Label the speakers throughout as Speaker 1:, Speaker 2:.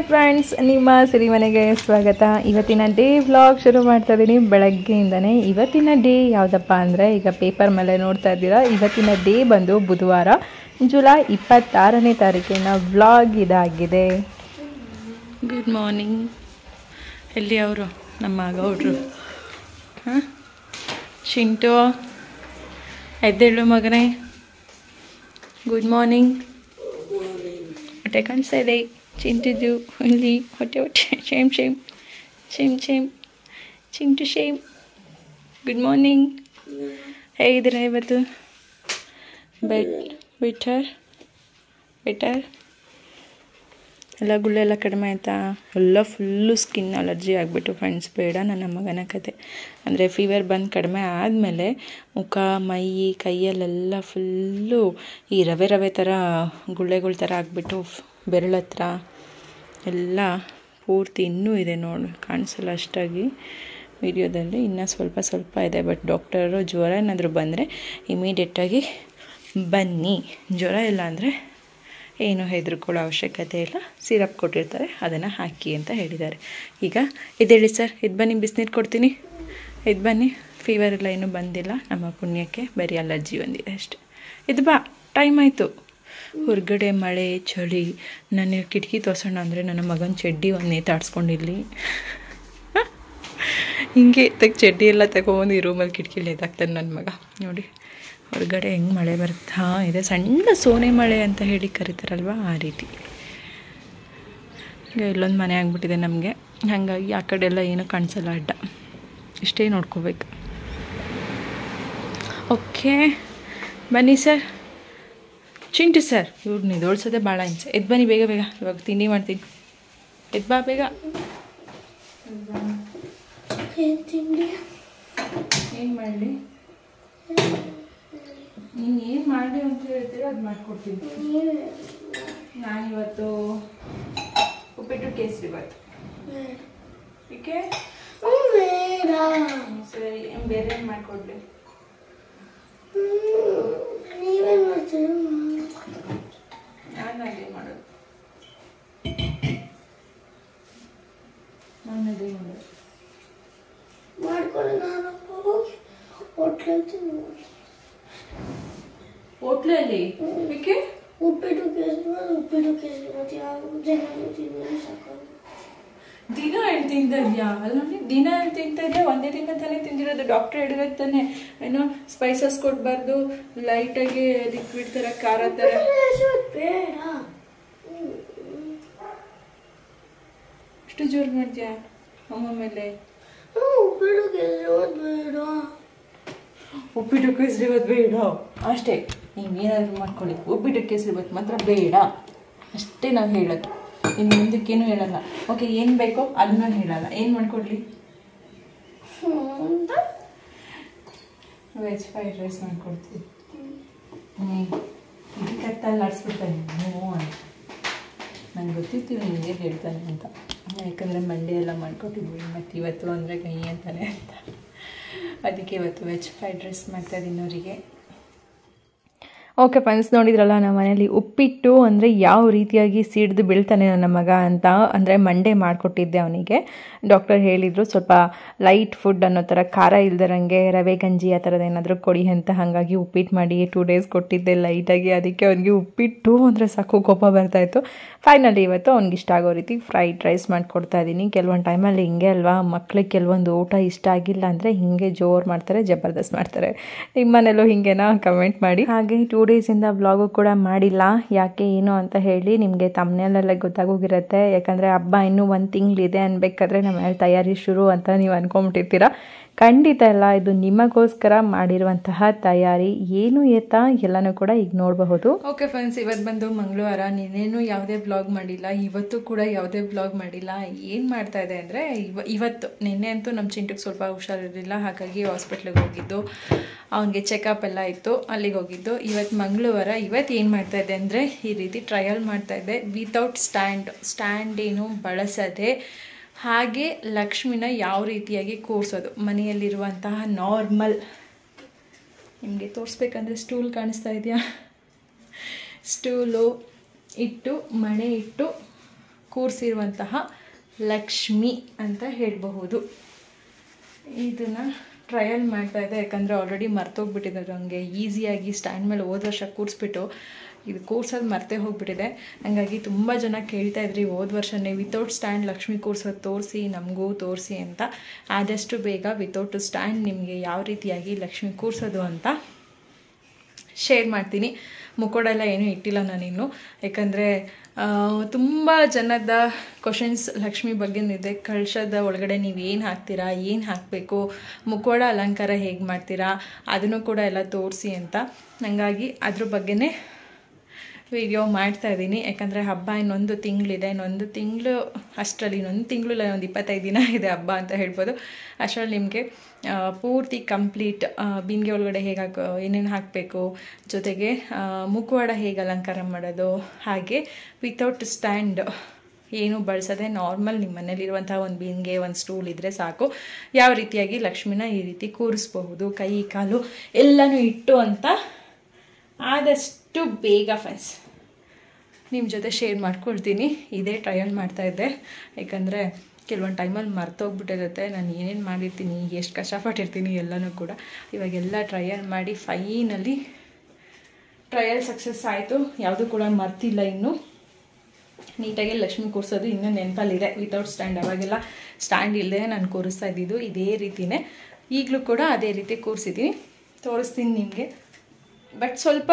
Speaker 1: Friends ನಿಮ್ಮ ಸಿರಿಮನೆಗೆ ಸ್ವಾಗತ ಇವತ್ತಿನ ಡೇ ವ್ಲಾಗ್ ಶುರು ಮಾಡ್ತಾ ಇದ್ದೀನಿ ಬೆಳಗ್ಗೆಯಿಂದನೇ ಇವತ್ತಿನ ಡೇ ಯಾವುದಪ್ಪ ಅಂದರೆ ಈಗ ಪೇಪರ್ ಮೇಲೆ ನೋಡ್ತಾ ಇದ್ದೀರಾ ಇವತ್ತಿನ ಡೇ ಬಂದು ಬುಧವಾರ ಜುಲೈ ಇಪ್ಪತ್ತಾರನೇ ತಾರೀಕಿನ ವ್ಲಾಗ್ ಇದಾಗಿದೆ
Speaker 2: ಗುಡ್ ಮಾರ್ನಿಂಗ್ ಎಲ್ಲಿ ಅವರು ನಮ್ಮ ಗೌಡ್ರು ಹಾಂ ಶಿಂಟು ಎದ್ದೇಳು ಮಗನೇ ಗುಡ್ ಮಾರ್ನಿಂಗ್ ಹೊಟ್ಟೆ ಕಾಣಿಸ್ತಾ ಇದೆ ಚಿಂಟಿದ್ದು ಇಲ್ಲಿ ಹೊಟ್ಟೆ ಹೊಟ್ಟೆ shame shame shame shame Chintu shame good morning ಹೇಗಿದ್ದೀರಾ ಇವತ್ತು ಬೆಟ್ ಬೆಟರ್ ಬೆಟರ್ ಎಲ್ಲ ಗುಳ್ಳೆ ಎಲ್ಲ ಕಡಿಮೆ ಆಯಿತಾ ಎಲ್ಲ ಫುಲ್ಲು ಸ್ಕಿನ್ ಅಲರ್ಜಿ ಆಗಿಬಿಟ್ಟು ಫ್ರೆಂಡ್ಸ್ ಬೇಡ ನನ್ನ ಮಗನ ಕತೆ ಅಂದರೆ ಫೀವರ್ ಬಂದು ಕಡಿಮೆ ಆದಮೇಲೆ ಮುಖ ಮೈ ಕೈಯಲ್ಲೆಲ್ಲ ಫುಲ್ಲು ಈ ರವೆ ರವೆ ಥರ ಗುಳ್ಳೆಗಳ ಥರ ಆಗಿಬಿಟ್ಟು ಬೆರಳ ಹತ್ರ ಎಲ್ಲ ಪೂರ್ತಿ ಇನ್ನೂ ಇದೆ ನೋಡಿ ಕಾಣಿಸಲ್ಲ ಅಷ್ಟಾಗಿ ವಿಡಿಯೋದಲ್ಲಿ ಇನ್ನೂ ಸ್ವಲ್ಪ ಸ್ವಲ್ಪ ಇದೆ ಬಟ್ ಡಾಕ್ಟರು ಜ್ವರ ಏನಾದರೂ ಬಂದರೆ ಇಮಿಡಿಯೇಟಾಗಿ ಬನ್ನಿ ಜ್ವರ ಇಲ್ಲ ಅಂದರೆ ಏನು ಹೆದರ್ಕೊಳ್ಳೋ ಅವಶ್ಯಕತೆ ಇಲ್ಲ ಸಿರಪ್ ಕೊಟ್ಟಿರ್ತಾರೆ ಅದನ್ನು ಹಾಕಿ ಅಂತ ಹೇಳಿದ್ದಾರೆ ಈಗ ಇದೇಳಿ ಸರ್ ಇದು ಬನ್ನಿ ಬಿಸಿನೀರು ಕೊಡ್ತೀನಿ ಇದು ಬನ್ನಿ ಫೀವರ್ ಎಲ್ಲ ಏನೂ ಬಂದಿಲ್ಲ ನಮ್ಮ ಪುಣ್ಯಕ್ಕೆ ಬರೀ ಅಲರ್ಜಿ ಬಂದಿದೆ ಅಷ್ಟೆ ಇದು ಬಾ ಟೈಮ್ ಆಯಿತು ಹೊರಗಡೆ ಮಳೆ ಚಳಿ ನನಗೆ ಕಿಟಕಿ ತೋರ್ಸೋಣ ಅಂದರೆ ನನ್ನ ಮಗನ ಚಡ್ಡಿ ಒಂದು ನೇತಾಡ್ಸ್ಕೊಂಡಿಲ್ಲಿ ಹಿಂಗೆ ತಗ ಚಡ್ಡಿ ಎಲ್ಲ ತಗೊಬಂದು ಈ ರೂಮಲ್ಲಿ ಕಿಟಕಿಲಿ ಎತ್ತಾಕ್ತಾನೆ ನನ್ನ ಮಗ ನೋಡಿ ಹೊರಗಡೆ ಹೆಂಗೆ ಮಳೆ ಬರ್ತಾ ಇದೆ ಸಣ್ಣ ಸೋನೆ ಮಳೆ ಅಂತ ಹೇಳಿ ಕರೀತಾರಲ್ವ ಆ ರೀತಿ ಈಗ ಇಲ್ಲೊಂದು ಮನೆ ಆಗ್ಬಿಟ್ಟಿದೆ ನಮಗೆ ಹಾಗಾಗಿ ಆ ಕಡೆ ಎಲ್ಲ ಏನೂ ಕಾಣಿಸಲ್ಲ ಅಡ್ಡ ಇಷ್ಟೇ ನೋಡ್ಕೋಬೇಕು ಓಕೆ ಬನ್ನಿ ಸರ್ ಚಿಂಟು ಸರ್ ಇವ್ರು ನಿದೋಳ್ಸೋದೇ ಭಾಳ ಹಿಂಸೆ ಎದ್ದು ಬನ್ನಿ ಬೇಗ ಬೇಗ ಇವಾಗ ತಿಂಡಿ ಮಾಡ್ತೀನಿ ಎದ್ದು ಬಾ ಬೇಗ ಏನು ಮಾಡಲಿ ನೀನು ಏನು ಮಾಡಿ ಅಂತ ಹೇಳ್ತೀರ ಅದು ಮಾಡ್ಕೊಡ್ತೀನಿ ನಾನಿವತ್ತು ಉಪ್ಪಿಟ್ಟು ಕೇಸರಿ ಇವತ್ತು ಏಕೆ ಸರಿ ಏನ್ ಬೇರೆ ಏನು ಮಾಡಿಕೊಡ್ಲಿ ನಾನು ಅದೇ ಮಾಡೋದು ನಾನು ಅದೇ ಮಾಡೋದು ಹೋಟ್ಲಲ್ಲಿ ಏಕೆ
Speaker 3: ಉಪ್ಪಿಟ್ಟು ಕೇಸರಿ ಉಪ್ಪಿಟ್ಟು ಕೇಸರಿ ಮತ್ತೆ ಯಾವ ಜನ ತಿನ್ನೋದು ಸಾಕು
Speaker 2: ದಿನ ಏನು ತಿಂತಾ ಇದೆಯಾ ಅಲ್ಲ ನೋಡಿ ದಿನ ಏನು ತಿಂತಾ ಇದೆಯಾ ಒಂದೇ ದಿನ ತಾನೇ ತಿಂದಿರೋದು ಡಾಕ್ಟರ್ ಹೇಳಿರೋದು ತಾನೆ ಏನೋ ಸ್ಪೈಸಸ್ ಕೊಡಬಾರ್ದು ಲೈಟಾಗಿ ಲಿಕ್ವಿಡ್ ಥರ ಖಾರ ಥರ
Speaker 3: ಬೇಡ
Speaker 2: ಅಷ್ಟು ಜೋರು ಮಾಡ್ತೀಯಾ ಅಮ್ಮ ಮೇಲೆ
Speaker 3: ಉಪ್ಪಿಟ್ಟು ಕೇಸರಿ ಬೇಡ
Speaker 2: ಉಪ್ಪಿಟ್ಟು ಕೇಸರಿ ಇವತ್ತು ಬೇಡ ಅಷ್ಟೇ ನೀವೇನಾದರೂ ಮಾಡ್ಕೊಳ್ಳಿ ಉಪ್ಪಿಟ್ಟು ಕೇಸರಿ ಇವತ್ತು ಮಾತ್ರ ಬೇಡ ಅಷ್ಟೇ ನಾವು ಹೇಳೋದು ಇನ್ನು ಮುಂದಕ್ಕೇನು ಹೇಳಲ್ಲ ಓಕೆ ಏನು ಬೇಕೋ ಅದನ್ನ ಹೇಳಲ್ಲ ಏನು ಮಾಡ್ಕೊಡ್ಲಿ ವೆಜ್ ಫ್ರೈಡ್ ರೈಸ್ ಮಾಡ್ಕೊಡ್ತೀವಿ ಹ್ಞೂ ಇದಕ್ಕತ್ತಲ್ಲಿ ಆಡಿಸ್ಬಿಡ್ತಾನೆ ಹ್ಞೂ ಅಂತ ನಂಗೆ ಗೊತ್ತಿತ್ತು ನಿಮಗೆ ಹೇಳ್ತಾನೆ ಅಂತ ಯಾಕಂದರೆ ಮಂಡ್ಯ ಎಲ್ಲ ಮಾಡ್ಕೊಟ್ಟಿದ್ವಿ ಮತ್ತು ಇವತ್ತು ಅಂದರೆ ಕೈ ಅಂತಾನೆ ಅಂತ ಅದಕ್ಕೆ ಇವತ್ತು ವೆಜ್ ಫ್ರೈಡ್ ರೈಸ್ ಮಾಡ್ತಾಯಿದ್ದೀನಿ ಅವರಿಗೆ
Speaker 1: ಓಕೆ ಫ್ರೆಂಡ್ಸ್ ನೋಡಿದ್ರಲ್ಲ ನಮ್ಮ ಮನೇಲಿ ಉಪ್ಪಿಟ್ಟು ಅಂದರೆ ಯಾವ ರೀತಿಯಾಗಿ ಸಿಡ್ದು ಬೀಳ್ತಾನೆ ನನ್ನ ಮಗ ಅಂತ ಅಂದರೆ ಮಂಡೇ ಮಾಡಿಕೊಟ್ಟಿದ್ದೆ ಅವನಿಗೆ ಡಾಕ್ಟರ್ ಹೇಳಿದರು ಸ್ವಲ್ಪ ಲೈಟ್ ಫುಡ್ ಅನ್ನೋ ಥರ ಖಾರ ಇಲ್ದಿರಂಗೆ ರವೆ ಗಂಜಿ ಆ ಥರದ್ದು ಏನಾದರೂ ಕೊಡಿ ಅಂತ ಹಾಗಾಗಿ ಉಪ್ಪಿಟ್ಟು ಮಾಡಿ ಟೂ ಡೇಸ್ ಕೊಟ್ಟಿದ್ದೆ ಲೈಟಾಗಿ ಅದಕ್ಕೆ ಅವನಿಗೆ ಉಪ್ಪಿಟ್ಟು ಅಂದರೆ ಸಾಕು ಕೋಪ ಬರ್ತಾಯಿತ್ತು ಫೈನಲಿ ಇವತ್ತು ಅವ್ನಿಗೆ ಇಷ್ಟ ಆಗೋ ರೀತಿ ಫ್ರೈಡ್ ರೈಸ್ ಮಾಡಿಕೊಡ್ತಾ ಇದ್ದೀನಿ ಕೆಲವೊಂದು ಟೈಮಲ್ಲಿ ಹಿಂಗೆ ಅಲ್ವಾ ಮಕ್ಳಿಗೆ ಕೆಲವೊಂದು ಊಟ ಇಷ್ಟ ಆಗಿಲ್ಲ ಅಂದರೆ ಹಿಂಗೆ ಜೋರು ಮಾಡ್ತಾರೆ ಜಬರ್ದಸ್ತ್ ಮಾಡ್ತಾರೆ ನಿಮ್ಮ ಮನೇಲೂ ಹಿಂಗೇನಾ ಕಮೆಂಟ್ ಮಾಡಿ ಹಾಗೆ ಟೂ ಡೇಸಿಂದ ವ್ಲಾಗು ಕೂಡ ಮಾಡಿಲ್ಲ ಯಾಕೆ ಏನು ಅಂತ ಹೇಳಿ ನಿಮಗೆ ತಮ್ಮನೆಯಲ್ಲೆಲ್ಲ ಗೊತ್ತಾಗೋಗಿರುತ್ತೆ ಯಾಕಂದರೆ ಹಬ್ಬ ಇನ್ನೂ ಒಂದು ತಿಂಗಳಿದೆ ಅನ್ಬೇಕಾದ್ರೆ ನಮ್ಮ ಮನೇಲಿ ತಯಾರಿ ಶುರು ಅಂತ ನೀವು ಅಂದ್ಕೊಂಬಿಟ್ಟಿರ್ತೀರ ಖಂಡಿತ ಇಲ್ಲ ಇದು ನಿಮಗೋಸ್ಕರ ಮಾಡಿರುವಂತಹ ತಯಾರಿ ಏನು ಎತ್ತಾ ಎಲ್ಲನೂ ಕೂಡ ಈಗ ನೋಡಬಹುದು
Speaker 2: ಓಕೆ ಫ್ರೆಂಡ್ಸ್ ಇವತ್ತು ಬಂದು ಮಂಗಳವಾರ ನಿನ್ನೇನು ಯಾವುದೇ ಬ್ಲಾಗ್ ಮಾಡಿಲ್ಲ ಇವತ್ತು ಕೂಡ ಯಾವುದೇ ಬ್ಲಾಗ್ ಮಾಡಿಲ್ಲ ಏನು ಮಾಡ್ತಾ ಇದೆ ಅಂದರೆ ಇವ ಇವತ್ತು ನಿನ್ನೆ ಅಂತೂ ನಮ್ಮ ಚಿಂಟಕ್ಕೆ ಸ್ವಲ್ಪ ಹುಷಾರಿರಲಿಲ್ಲ ಹಾಗಾಗಿ ಹಾಸ್ಪಿಟ್ಲಿಗೆ ಹೋಗಿದ್ದು ಅವನಿಗೆ ಚೆಕಪ್ ಎಲ್ಲ ಇತ್ತು ಅಲ್ಲಿಗೆ ಹೋಗಿದ್ದು ಇವತ್ತು ಮಂಗಳವಾರ ಇವತ್ತು ಏನು ಮಾಡ್ತಾ ಇದೆ ಅಂದರೆ ಈ ರೀತಿ ಟ್ರಯಲ್ ಮಾಡ್ತಾ ಇದೆ ವಿತೌಟ್ ಸ್ಟ್ಯಾಂಡ್ ಸ್ಟ್ಯಾಂಡ್ ಏನು ಬಳಸದೆ ಹಾಗೆ ಲಕ್ಷ್ಮಿನ ಯಾವ ರೀತಿಯಾಗಿ ಕೂರಿಸೋದು ಮನೆಯಲ್ಲಿರುವಂತಹ ನಾರ್ಮಲ್ ನಿಮಗೆ ತೋರಿಸ್ಬೇಕಂದ್ರೆ ಸ್ಟೂಲ್ ಕಾಣಿಸ್ತಾ ಇದೆಯಾ ಸ್ಟೂಲು ಇಟ್ಟು ಮಣೆ ಇಟ್ಟು ಕೂರಿಸಿರುವಂತಹ ಲಕ್ಷ್ಮಿ ಅಂತ ಹೇಳಬಹುದು ಇದನ್ನು ಟ್ರಯಲ್ ಮಾಡ್ತಾ ಇದ್ದೆ ಯಾಕಂದರೆ ಆಲ್ರೆಡಿ ಮರ್ತೋಗ್ಬಿಟ್ಟಿದೆ ನನಗೆ ಈಸಿಯಾಗಿ ಸ್ಟ್ಯಾಂಡ್ ಮೇಲೆ ಹೋದ ವರ್ಷ ಕೂರಿಸ್ಬಿಟ್ಟು ಇದು ಕೂರ್ಸೋದು ಮರ್ತೇ ಹೋಗ್ಬಿಟ್ಟಿದೆ ಹಂಗಾಗಿ ತುಂಬ ಜನ ಕೇಳ್ತಾ ಇದ್ರಿ ಹೋದ ವರ್ಷನೇ ವಿತೌಟ್ ಸ್ಟ್ಯಾಂಡ್ ಲಕ್ಷ್ಮಿ ಕೂರ್ಸೋದು ತೋರಿಸಿ ನಮಗೂ ತೋರಿಸಿ ಅಂತ ಆದಷ್ಟು ಬೇಗ ವಿತೌಟ್ ಸ್ಟ್ಯಾಂಡ್ ನಿಮಗೆ ಯಾವ ರೀತಿಯಾಗಿ ಲಕ್ಷ್ಮಿ ಕೂರಿಸೋದು ಅಂತ ಶೇರ್ ಮಾಡ್ತೀನಿ ಮುಖೋಡ ಎಲ್ಲ ಏನೂ ಇಟ್ಟಿಲ್ಲ ನಾನಿನ್ನು ಯಾಕಂದರೆ ತುಂಬ ಜನದ ಕ್ವಶನ್ಸ್ ಲಕ್ಷ್ಮಿ ಬಗ್ಗೆನಿದೆ ಕಳಶದ ಒಳಗಡೆ ನೀವು ಏನು ಹಾಕ್ತೀರಾ ಏನು ಹಾಕಬೇಕು ಮುಖೋಡ ಅಲಂಕಾರ ಹೇಗೆ ಮಾಡ್ತೀರಾ ಅದನ್ನು ಕೂಡ ಎಲ್ಲ ತೋರಿಸಿ ಅಂತ ಹಾಗಾಗಿ ಅದ್ರ ಬಗ್ಗೆನೇ ವಿಡಿಯೋ ಮಾಡ್ತಾ ಇದ್ದೀನಿ ಯಾಕಂದರೆ ಹಬ್ಬ ಇನ್ನೊಂದು ತಿಂಗಳಿದೆ ಇನ್ನೊಂದು ತಿಂಗಳು ಅಷ್ಟರಲ್ಲಿ ಇನ್ನೊಂದು ತಿಂಗಳು ಇಲ್ಲ ಒಂದು ಇಪ್ಪತ್ತೈದು ದಿನ ಇದೆ ಹಬ್ಬ ಅಂತ ಹೇಳ್ಬೋದು ಅಷ್ಟರಲ್ಲಿ ನಿಮಗೆ ಪೂರ್ತಿ ಕಂಪ್ಲೀಟ್ ಬಿಂದಿಗೆ ಒಳಗಡೆ ಹೇಗೆ ಹಾಕೋ ಏನೇನು ಹಾಕಬೇಕು ಜೊತೆಗೆ ಆ, ಮುಖವಾಡ ಹೇಗೆ ಅಲಂಕಾರ ಮಾಡೋದು ಹಾಗೆ ವಿತೌಟ್ ಸ್ಟ್ಯಾಂಡ್ ಏನು ಬಳಸದೆ ನಾರ್ಮಲ್ ನಿಮ್ಮ ಮನೇಲಿರುವಂಥ ಒಂದು ಬಿಂದಿಗೆ ಒಂದು ಸ್ಟೂಲ್ ಇದ್ದರೆ ಸಾಕು ಯಾವ ರೀತಿಯಾಗಿ ಲಕ್ಷ್ಮಿನ ಈ ರೀತಿ ಕೂರಿಸ್ಬಹುದು ಕೈ ಕಾಲು ಎಲ್ಲನೂ ಇಟ್ಟು ಅಂತ ಆದಷ್ಟು ಬೇಗ ಫ್ರೆಂಡ್ಸ್ ನಿಮ್ಮ ಜೊತೆ ಶೇರ್ ಮಾಡ್ಕೊಳ್ತೀನಿ ಇದೇ ಟ್ರಯಲ್ ಮಾಡ್ತಾ ಇದ್ದೆ ಯಾಕಂದರೆ ಕೆಲವೊಂದು ಟೈಮಲ್ಲಿ ಮರ್ತೋಗ್ಬಿಟ್ಟಿರುತ್ತೆ ನಾನು ಏನೇನು ಮಾಡಿರ್ತೀನಿ ಎಷ್ಟು ಕಷ್ಟಪಟ್ಟಿರ್ತೀನಿ ಎಲ್ಲನೂ ಕೂಡ ಇವಾಗೆಲ್ಲ ಟ್ರಯಲ್ ಮಾಡಿ ಫೈನಲಿ ಟ್ರಯಲ್ ಸಕ್ಸಸ್ ಆಯಿತು ಯಾವುದೂ ಕೂಡ ಮರ್ತಿಲ್ಲ ಇನ್ನು ನೀಟಾಗಿ ಲಕ್ಷ್ಮಿ ಕೂರಿಸೋದು ಇನ್ನೂ ನೆನಪಲ್ಲಿದೆ ವಿತೌಟ್ ಸ್ಟ್ಯಾಂಡ್ ಅವಾಗೆಲ್ಲ ಸ್ಟ್ಯಾಂಡ್ ಇಲ್ಲದೆ ನಾನು ಕೂರಿಸ್ತಾ ಇದ್ದಿದ್ದು ಇದೇ ರೀತಿಯೇ ಈಗಲೂ ಕೂಡ ಅದೇ ರೀತಿ ಕೂರಿಸಿದ್ದೀನಿ ತೋರಿಸ್ತೀನಿ ನಿಮಗೆ ಬಟ್ ಸ್ವಲ್ಪ